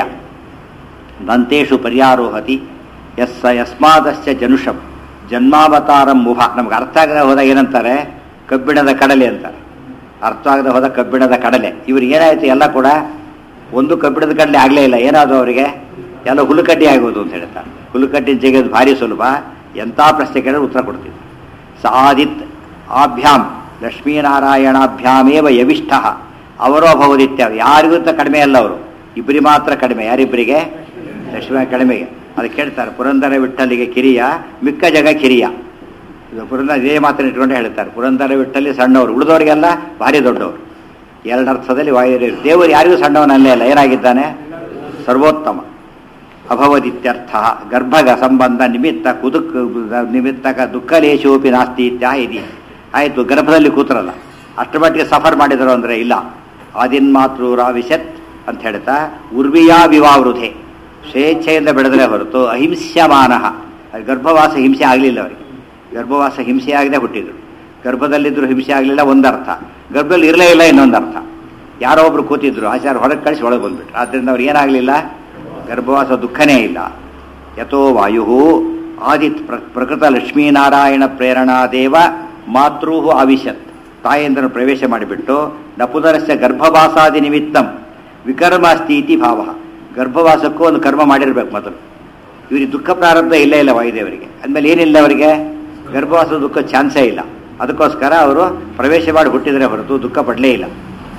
ದಂತೇಶು ಪರ್ಯಾರೋಹತಿ ಯಸ್ಸ ಯಸ್ಮಾದಸ್ಯ ಜನುಷಂ ಜನ್ಮಾವತಾರಂ ಮುಭ ನಮ್ಗೆ ಅರ್ಥ ಆಗದೆ ಹೋದಾಗ ಏನಂತಾರೆ ಕಬ್ಬಿಣದ ಕಡಲೆ ಅಂತಾರೆ ಅರ್ಥ ಆಗದೆ ಹೋದ ಕಬ್ಬಿಣದ ಕಡಲೆ ಇವ್ರಿಗೆ ಏನಾಯ್ತು ಎಲ್ಲ ಕೂಡ ಒಂದು ಕಬ್ಬಿಣದ ಕಡಲೆ ಆಗಲೇ ಇಲ್ಲ ಏನಾದ್ರು ಅವರಿಗೆ ಎಲ್ಲ ಹುಲ್ಲುಕಡ್ಡಿ ಆಗೋದು ಅಂತ ಹೇಳ್ತಾರೆ ಹುಲ್ಲುಕಡ್ಡಿ ಜಗೆದು ಭಾರಿ ಸುಲಭ ಎಂಥ ಪ್ರಶ್ನೆ ಕೇಳಿದ್ರೆ ಉತ್ತರ ಕೊಡ್ತೀವಿ ಸಾದಿತ್ ಆಭ್ಯಾಂ ಲಕ್ಷ್ಮೀನಾರಾಯಣಾಭ್ಯಾಮೇವ ಯವಿಷ್ಠ ಅವರೋ ಭವದಿತ್ಯ ಯಾರಿಗೂ ಅಂತ ಕಡಿಮೆ ಅಲ್ಲ ಅವರು ಇಬ್ಬರಿಗೆ ಮಾತ್ರ ಕಡಿಮೆ ಯಾರಿಬ್ಬರಿಗೆ ಲಕ್ಷ್ಮೀ ಕಡಿಮೆಗೆ ಅದು ಕೇಳ್ತಾರೆ ಪುರಂದರ ವಿಠಲಿಗೆ ಕಿರಿಯ ಮಿಕ್ಕ ಜಗ ಕಿರಿಯ ಇದು ಪುರಂದರ ಇದೇ ಮಾತನ್ನು ಇಟ್ಕೊಂಡೆ ಹೇಳ್ತಾರೆ ಪುರಂದರ ವಿಠಲಿ ಸಣ್ಣವರು ಉಳಿದವರಿಗೆಲ್ಲ ಭಾರಿ ದೊಡ್ಡವರು ಎರಡು ಅರ್ಥದಲ್ಲಿ ವಾಯು ದೇವರು ಯಾರಿಗೂ ಸಣ್ಣವನಲ್ಲೇ ಅಲ್ಲ ಏನಾಗಿದ್ದಾನೆ ಸರ್ವೋತ್ತಮ ಅಭವದಿತ್ಯರ್ಥ ಗರ್ಭಗ ಸಂಬಂಧ ನಿಮಿತ್ತ ಕುದುಕ್ ನಿಮಿತ್ತಕ ದುಃಖಲೇಶೋಪಿ ನಾಸ್ತಿ ಇತ್ಯಾದಿ ಆಯಿತು ಗರ್ಭದಲ್ಲಿ ಕೂತ್ರಲ್ಲ ಅಷ್ಟರ ಮಟ್ಟಿಗೆ ಸಫರ್ ಮಾಡಿದರು ಅಂದರೆ ಇಲ್ಲ ಆದಿನ್ಮಾತೃ ರಾವಿಶತ್ ಅಂತ ಹೇಳ್ತಾ ಉರ್ವಿಯಾ ವಿವಾವೃಧೆ ಸ್ವೇಚ್ಛೆಯಿಂದ ಬೆಳೆದರೆ ಹೊರತು ಅಹಿಂಸ್ಯಮಾನ ಗರ್ಭವಾಸ ಹಿಂಸೆ ಆಗಲಿಲ್ಲ ಅವರಿಗೆ ಗರ್ಭವಾಸ ಹಿಂಸೆ ಆಗದೆ ಹುಟ್ಟಿದ್ರು ಗರ್ಭದಲ್ಲಿದ್ದರೂ ಹಿಂಸೆ ಆಗಲಿಲ್ಲ ಒಂದರ್ಥ ಗರ್ಭದಲ್ಲಿ ಇರಲೇ ಇಲ್ಲ ಇನ್ನೊಂದು ಅರ್ಥ ಯಾರೋ ಒಬ್ರು ಕೂತಿದ್ರು ಆಚಾರ ಹೊರಗೆ ಕಳಿಸಿ ಒಳಗೆ ಬಂದ್ಬಿಟ್ರು ಆದ್ದರಿಂದ ಅವ್ರಿಗೆ ಏನಾಗಲಿಲ್ಲ ಗರ್ಭವಾಸ ದುಃಖನೇ ಇಲ್ಲ ಯಥೋ ವಾಯು ಆದಿತ್ ಪ್ರ ಪ್ರಕೃತ ಲಕ್ಷ್ಮೀನಾರಾಯಣ ಪ್ರೇರಣಾದೇವ ಮಾತೃ ಆವಿಶತ್ ತಾಯೇಂದ್ರನು ಪ್ರವೇಶ ಮಾಡಿಬಿಟ್ಟು ನಪುನರಸ್ಯ ಗರ್ಭವಾಸಾದಿ ನಿಮಿತ್ತಂ ವಿಕರ್ಮಾಸ್ತಿ ಇತಿ ಭಾವ ಗರ್ಭವಾಸಕ್ಕೂ ಒಂದು ಕರ್ಮ ಮಾಡಿರ್ಬೇಕು ಮೊದಲು ಇವರಿಗೆ ದುಃಖ ಪ್ರಾರಂಭ ಇಲ್ಲೇ ಇಲ್ಲ ವಾಯುದೇವರಿಗೆ ಅಂದಮೇಲೆ ಏನಿಲ್ಲ ಅವರಿಗೆ ಗರ್ಭವಾಸ ದುಃಖ ಚಾನ್ಸೇ ಇಲ್ಲ ಅದಕ್ಕೋಸ್ಕರ ಅವರು ಪ್ರವೇಶ ಮಾಡಿ ಹುಟ್ಟಿದರೆ ಹೊರತು ದುಃಖ ಪಡಲೇ ಇಲ್ಲ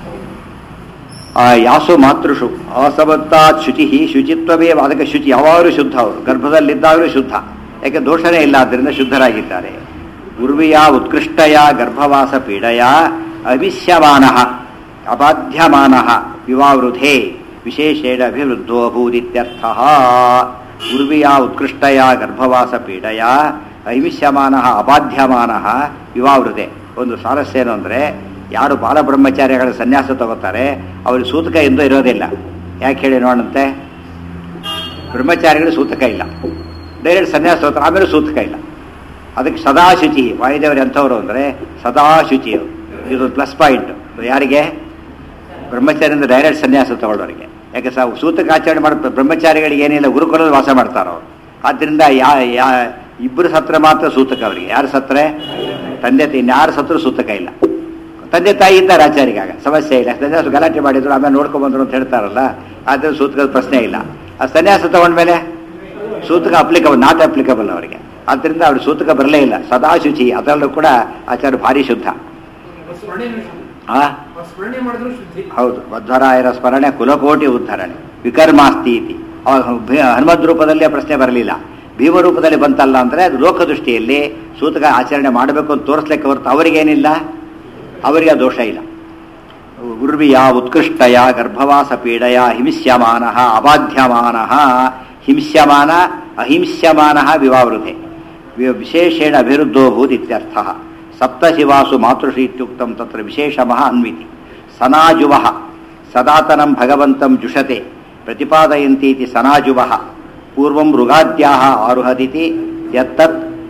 ಆ ಯಾಸು ಮಾತೃಷು ಅಸಬತ್ತಾತ್ ಶುಚಿ ಶುಚಿತ್ವವೇ ಅದಕ್ಕೆ ಶುಚಿ ಯಾವಾಗಲೂ ಶುದ್ಧ ಅವರು ಗರ್ಭದಲ್ಲಿದ್ದಾಗಲೂ ಶುದ್ಧ ಯಾಕೆ ದೋಷನೇ ಇಲ್ಲ ಆದ್ದರಿಂದ ಶುದ್ಧರಾಗಿದ್ದಾರೆ ಉರ್ವಿಯ ಉತ್ಕೃಷ್ಟಯ ಗರ್ಭವಾಸ ಪೀಡಯ ಅವಿಶ್ಯಮಾನ ಅಬಾಧ್ಯಮಾನ ವಿವಾವೃಧೆ ವಿಶೇಷೇಣ ಅಭಿವೃದ್ಧೋ ಅಭೂದಿತ್ಯರ್ಥ ಉರ್ವಿಯ ಉತ್ಕೃಷ್ಟಯ ಗರ್ಭವಾಸ ಪೀಡಯ ಐಮಿಷ್ಯಮಾನ ಅಬಾಧ್ಯಮಾನ ವಿವಾವೃತೆ ಒಂದು ಸ್ವಾರಸ್ಯ ಏನು ಅಂದರೆ ಯಾರು ಬಾಲಬ್ರಹ್ಮಚಾರಿಗಳ ಸನ್ಯಾಸ ತಗೋತಾರೆ ಅವ್ರಿಗೆ ಸೂತಕ ಎಂದೂ ಇರೋದಿಲ್ಲ ಯಾಕೆ ಹೇಳಿ ನೋಡಂತೆ ಬ್ರಹ್ಮಚಾರಿಗಳು ಸೂತಕ ಇಲ್ಲ ಡೈರೆಕ್ಟ್ ಸನ್ಯಾಸ ತಗೋತಾರೆ ಆಮೇಲೆ ಸೂತಕ ಇಲ್ಲ ಅದಕ್ಕೆ ಸದಾ ಶುಚಿ ವಾಯುದೇವರು ಎಂಥವ್ರು ಅಂದರೆ ಸದಾ ಶುಚಿ ಅವ್ರು. ಇದು ಪ್ಲಸ್ ಪಾಯಿಂಟ್ ಯಾರಿಗೆ ಬ್ರಹ್ಮಚಾರಿಯಿಂದ ಡೈರೆಕ್ಟ್ ಸನ್ಯಾಸ ತಗೊಳ್ಳೋರಿಗೆ ಯಾಕೆ ಸಹ ಸೂತಕ ಆಚರಣೆ ಮಾಡೋ ಬ್ರಹ್ಮಚಾರಿಗಳಿಗೆ ಏನಿಲ್ಲ ಗುರುಕುಲದಲ್ಲಿ ವಾಸ ಮಾಡ್ತಾರೋ ಅವ್ರು ಆದ್ದರಿಂದ ಯಾ ಯಾ ಇಬ್ಬರು ಸತ್ರ ಮಾತ್ರ ಸೂತಕ ಅವರಿಗೆ ಯಾರು ಸತ್ರೆ ತಂದೆ ತಾಯಿ ಇನ್ಯಾರು ಸತ್ರು ಸೂತಕ ಇಲ್ಲ ತಂದೆ ತಾಯಿ ಇದ್ದಾರೆ ಆಚಾರಿಗಾಗ ಸಮಸ್ಯೆ ಇಲ್ಲ ಸನ್ಯಾಸ ಗಲಾಟೆ ಮಾಡಿದ್ರು ಆಮೇಲೆ ನೋಡ್ಕೊಂಡ್ ಬಂದ್ರು ಅಂತ ಹೇಳ್ತಾರಲ್ಲ ಆದ್ರೆ ಸೂತಕದ ಪ್ರಶ್ನೆ ಇಲ್ಲ ಆ ಸನ್ಯಾಸ ತಗೊಂಡ್ಮೇಲೆ ಸೂತಕ ಅಪ್ಲಿಕಬಲ್ ನಾಟ್ ಅಪ್ಲಿಕಬಲ್ ಅವರಿಗೆ ಆದ್ದರಿಂದ ಅವ್ರಿಗೆ ಸೂತಕ ಬರಲೇ ಇಲ್ಲ ಸದಾ ಶುಚಿ ಅದರಲ್ಲೂ ಕೂಡ ಆಚಾರ್ಯ ಭಾರಿ ಶುದ್ಧ ಸ್ಮರಣೆ ಆ ಸ್ಮರಣೆ ಮಾಡಿದ್ರು ಶುದ್ಧಿ ಹೌದು ಮಧ್ವರಾಯರ ಸ್ಮರಣೆ ಕುಲಕೋಟಿ ಉದ್ಧರಣೆ ವಿಕರ್ಮಾಸ್ತಿ ಇತಿ ಅವಾಗ ಭೀ- ಹನುಮದ್ ರೂಪದಲ್ಲಿ ಆ ಪ್ರಶ್ನೆ ಬರಲಿಲ್ಲ ಭೀಮ ರೂಪದಲ್ಲಿ ಬಂತಲ್ಲ ಅಂದರೆ ಅದು ಲೋಕದೃಷ್ಟಿಯಲ್ಲಿ ಸೂತಕ ಆಚರಣೆ ಮಾಡಬೇಕು ಅಂತ ತೋರಿಸ್ಲಿಕ್ಕೆ ಹೊರತು ಅವರಿಗೇನಿಲ್ಲ ಅವರಿಗೆ ಆ ದೋಷ ಇಲ್ಲ ಉರ್ವಿಯ ಉತ್ಕೃಷ್ಟಯ ಗರ್ಭವಾಸ ಪೀಡಯ ಹಿಂಸ್ಯಮಾನ ಅಬಾಧ್ಯಮಾನ ಹಿಂಸ್ಯಮಾನ ಅಹಿಂಸ್ಯಮಾನ ವಿವಾವೃತೆ ವಿ- ವಿಶೇಷೇಣ ಅಭಿವೃದ್ಧೋ ಭೂದಿತ್ಯರ್ಥ ಸಪ್ತಶಿವಾಸು ಮಾತೃಷಿ ಇತ್ಯುಕ್ತಂ ತತ್ರ ವಿಶೇಷಮಃ ಅನ್ವಿತಿ ಸನಾಜುವ ಸದಾತನಂ ಭಗವಂತಂ ಜುಷತೆ ಪ್ರತಿಪಾದಯಂತೀತಿ ಸನಾಜುವ ಪೂರ್ವಂ ಮೃಗಾದ್ಯಾಹ ಆರುಹದಿತಿ ಯತ್ತತ್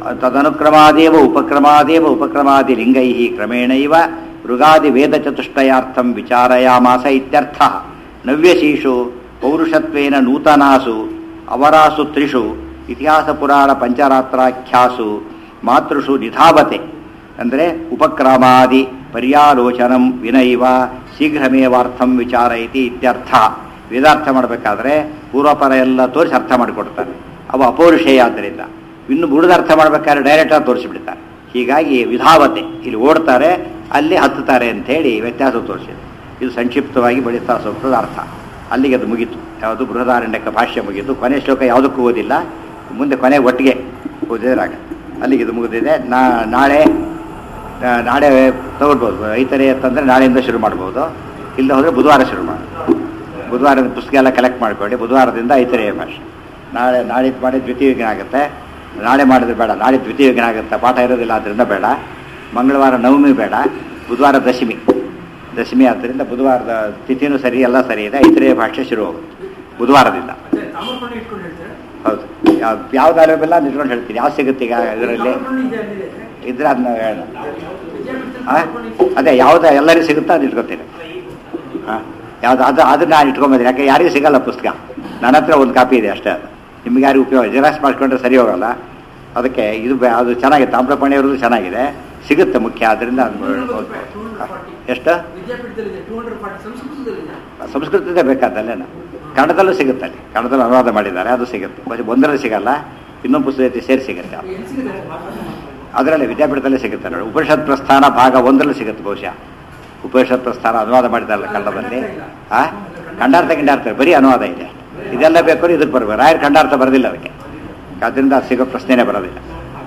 ತದನುಕ್ರಮಾದೇವ ಉಪಕ್ರಮಾದೇವ ಉಪಕ್ರಮಾದಿ ಲಿಂಗೈ ಕ್ರಮೇಣೈವ ಮೃಗಾದಿ ವೇದ ಚತುಷ್ಟಯಾರ್ಥಂ ವಿಚಾರಯಾಮಾಸ ಇತ್ಯರ್ಥ ನವ್ಯಶೀಷು ಪೌರುಷತ್ವೇನ ನೂತನಾಸು ಅವರಾಸು ತ್ರಿಷು ಇತಿಹಾಸ ಪುರಾಣ ಪಂಚರಾತ್ರಾಖ್ಯಾಸು ಮಾತೃಷು ನಿಧಾವತೆ ಅಂದರೆ ಉಪಕ್ರಮಾದಿ ಪರ್ಯಾಲೋಚನಂ ವಿನೈವ ಶೀಘ್ರಮೇವಾರ್ಥಂ ವಿಚಾರಯತಿ ಇತ್ಯರ್ಥ ವೇದಾರ್ಥ ಮಾಡಬೇಕಾದ್ರೆ ಪೂರ್ವಪರ ಎಲ್ಲ ತೋರಿಸಿ ಅರ್ಥ ಮಾಡಿಕೊಡ್ತಾರೆ ಅವು ಅಪೌರುಷೇಯ ಆದ್ದರಿಂದ ಇನ್ನು ಬುಡದ ಅರ್ಥ ಮಾಡಬೇಕಾದ್ರೆ ಡೈರೆಕ್ಟಾಗಿ ತೋರಿಸಿಬಿಡ್ತಾರೆ ಹೀಗಾಗಿ ವಿಧಾವತೆ ಇಲ್ಲಿ ಓಡ್ತಾರೆ ಅಲ್ಲಿ ಹತ್ತುತ್ತಾರೆ ಅಂಥೇಳಿ ವ್ಯತ್ಯಾಸ ತೋರಿಸಿದೆ ಇದು ಸಂಕ್ಷಿಪ್ತವಾಗಿ ಬಳಿತಾ ಸೂಕ್ತದ ಅರ್ಥ ಅಲ್ಲಿಗೆ ಅದು ಮುಗೀತು ಯಾವುದು ಬೃಹದಾರಣ್ಯಕ ಭಾಷ್ಯ ಮುಗೀತು ಕೊನೆ ಶ್ಲೋಕ ಯಾವುದಕ್ಕೂ ಓದಿಲ್ಲ ಮುಂದೆ ಕೊನೆ ಒಟ್ಟಿಗೆ ಓದಿದ್ರಾಗ ಅಲ್ಲಿಗೆ ಇದು ಮುಗಿದಿದೆ ನಾ ನಾಳೆ ಆ, ನಾಳೆ ತಗೊಳ್ಬೋದು ರೈತರೇ ಅಂತಂದರೆ ನಾಳೆಯಿಂದ ಶುರು ಮಾಡ್ಬೋದು ಇಲ್ಲ ಹೋದರೆ ಬುಧವಾರ ಶುರು ಮಾಡಿ ಬುಧವಾರದ ಪುಸ್ತಕ ಎಲ್ಲ ಕಲೆಕ್ಟ್ ಮಾಡ್ಕೊಳ್ಳಿ ಬುಧವಾರದಿಂದ ಐತರೆಯ ಭಾಷೆ ನಾಳೆ ನಾಳೆ ಮಾಡಿ ದ್ವಿತೀಯ ವಿಜ್ಞಾನ ಆಗುತ್ತೆ ನಾಳೆ ಮಾಡಿದ್ರೆ ಬೇಡ ನಾಳೆ ದ್ವಿತೀಯ ವಿಜ್ಞಾನ ಆಗುತ್ತೆ ಪಾಠ ಇರೋದಿಲ್ಲ ಆದ್ದರಿಂದ ಬೇಡ ಮಂಗಳವಾರ ನವಮಿ ಬೇಡ ಬುಧವಾರ ದಶಮಿ ದಶಮಿ ಆದ್ದರಿಂದ ಬುಧವಾರದ ತಿಥಿನೂ ಸರಿ ಎಲ್ಲ ಸರಿ ಇದೆ ಐತರೆಯ ಭಾಷೆ ಶುರು ಹೋಗುತ್ತೆ ಬುಧವಾರದಿಂದ ಅದೇ ತಾಮ್ರಪರ್ಣಿ ಇಟ್ಕೊಂಡು ಹೇಳ್ತಾರೆ ಹೌದು ಯಾವ ಯಾವ್ದು ಅವೈಲೇಬಲ್ ಅಂತ ಇಟ್ಕೊಂಡು ಹೇಳ್ತೀನಿ ಯಾವ್ದು ಸಿಗುತ್ತೆ ಈಗ ಇದರಲ್ಲಿ ತಾಮ್ರಪರ್ಣಿ ಇದೆ ಅಲ್ಲಿದೆ ಇದ್ರೆ ಅದನ್ನ ಹೇಳ ವಿದ್ಯಾಪೀಠದಲ್ಲಿ ಆ? ತಾಮ್ರಪರ್ಣಿ ಇದೆ. ಅದೇ ಯಾವ್ದು ಎಲ್ಲರಿಗೂ ಸಿಗುತ್ತೋ ಅದು ಇಟ್ಕೊತೀನಿ ಹಾಂ ಯಾವ್ದು ಅದು ಅದನ್ನ ನಾನು ಇಟ್ಕೊಂಬಂದಿನಿ ಯಾಕೆ ಯಾರಿಗೂ ಸಿಗಲ್ಲ ಪುಸ್ತಕ ನನ್ನ ಹತ್ರ ಒಂದು ಕಾಪಿ ಇದೆ ಅಷ್ಟೇ ಅದು ನಿಮ್ಗೆ ಯಾರಿಗೂ ಉಪಯೋಗ ಜೆರಾಕ್ಸ್ ಮಾಡ್ಕೊಂಡ್ರೆ ಸರಿ ಹೋಗಲ್ಲ ಅದಕ್ಕೆ ಇದು ಬೆ- ಅದು ಚೆನ್ನಾಗಿದೆ ತಾಮ್ರಪಣಿ ಅವ್ರದ್ದು ಚೆನ್ನಾಗಿದೆ ಸಿಗುತ್ತೆ ಮುಖ್ಯ ಅದರಿಂದ ಅದು ಓದ್ಬೋದು. ಹಾ. ಎಷ್ಟು ವಿದ್ಯಾಪೀಠದಲ್ಲಿದೆ ಟೂ ಹಂಡ್ರೆಡ್ ಫಾರ್ಟಿ ಸಂಸ್ಕೃತದಲ್ಲಿದೆ ಸಂಸ್ಕೃತದೇ ಬೇಕಾದಲ್ಲೇನು ಕನ್ನಡದಲ್ಲೂ ಸಿಗುತ್ತೆ ಅಲ್ಲಿ ಕನ್ನಡದಲ್ಲಿ ಅನುವಾದ ಮಾಡಿದ್ದಾರೆ ಅದು ಸಿಗುತ್ತೆ ಮತ್ತೆ ಒಂದರಲ್ಲಿ ಸಿಗಲ್ಲ ಇನ್ನೊಂದು ಪುಸ್ತಕ ಸೇರಿ ಸಿಗುತ್ತೆ ಅದು. ಎಲ್ಲಿ ಸಿಗುತ್ತೆ ಅದರಲ್ಲಿ ವಿದ್ಯಾಪೀಠದಲ್ಲೇ ಸಿಗುತ್ತೆ ನೋಡಿ ಉಪನಿಷತ್ ಪ್ರಸ್ಥಾನ ಭಾಗ ಒಂದರಲ್ಲಿ ಸಿಗುತ್ತೆ ಬಹುಶಃ ಉಪನಿಷತ್ ಪ್ರಸ್ಥಾನ ಅನುವಾದ ಮಾಡಿದಾರಲ್ಲ ಕನ್ನಡದಲ್ಲಿ ಆ ಖಂಡಾರ್ಥ ಗಿಂಡಾರ್ಥ ಬರೀ ಅನುವಾದ ಇದೆ ಇದೆಲ್ಲ ಬೇಕಾದ್ರೆ ಇದಕ್ಕೆ ಬರ್ಬೇಕು ರಾಯರ್ ಖಂಡಾರ್ಥ ಬರೋದಿಲ್ಲ ಅದಕ್ಕೆ ಅದರಿಂದ ಅದು ಸಿಗೋ ಪ್ರಶ್ನೆನೇ ಬರೋದಿಲ್ಲ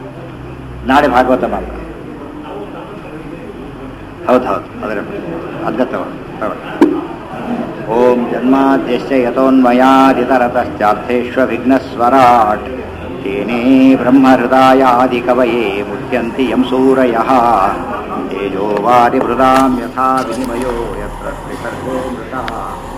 ನಾಳೆ ಭಾಗವತ ಮಾತ್ರ ಹೌದು ಹೌದು ಅದರ ಅದಕ್ಕೆ ತಗೊಳ್ಳಿ ತಗೊಳ್ಳಿ ಓಂ ಜನ್ಮಾದ್ಯಶ್ಚ ಯತೋನ್ಮಯಾದಿತರತಶ್ಚಾರ್ಥೇಶ್ವ ವಿಘ್ನಸ್ವರಾಟ್ ತೇನೇ ಬ್ರಹ್ಮಹೃದಾಯಾದಿಕವಯೇ ಮುಚ್ಯಂತಿ ಯಂ ಸೂರಯಃ ತೇಜೋ ವಾರಿಭೃದಾಂ ಯಥಾ ವಿನಿಮಯೋ ಯತ್ರ ತ್ರಿಸರ್ಗೋ ಮೃತಃ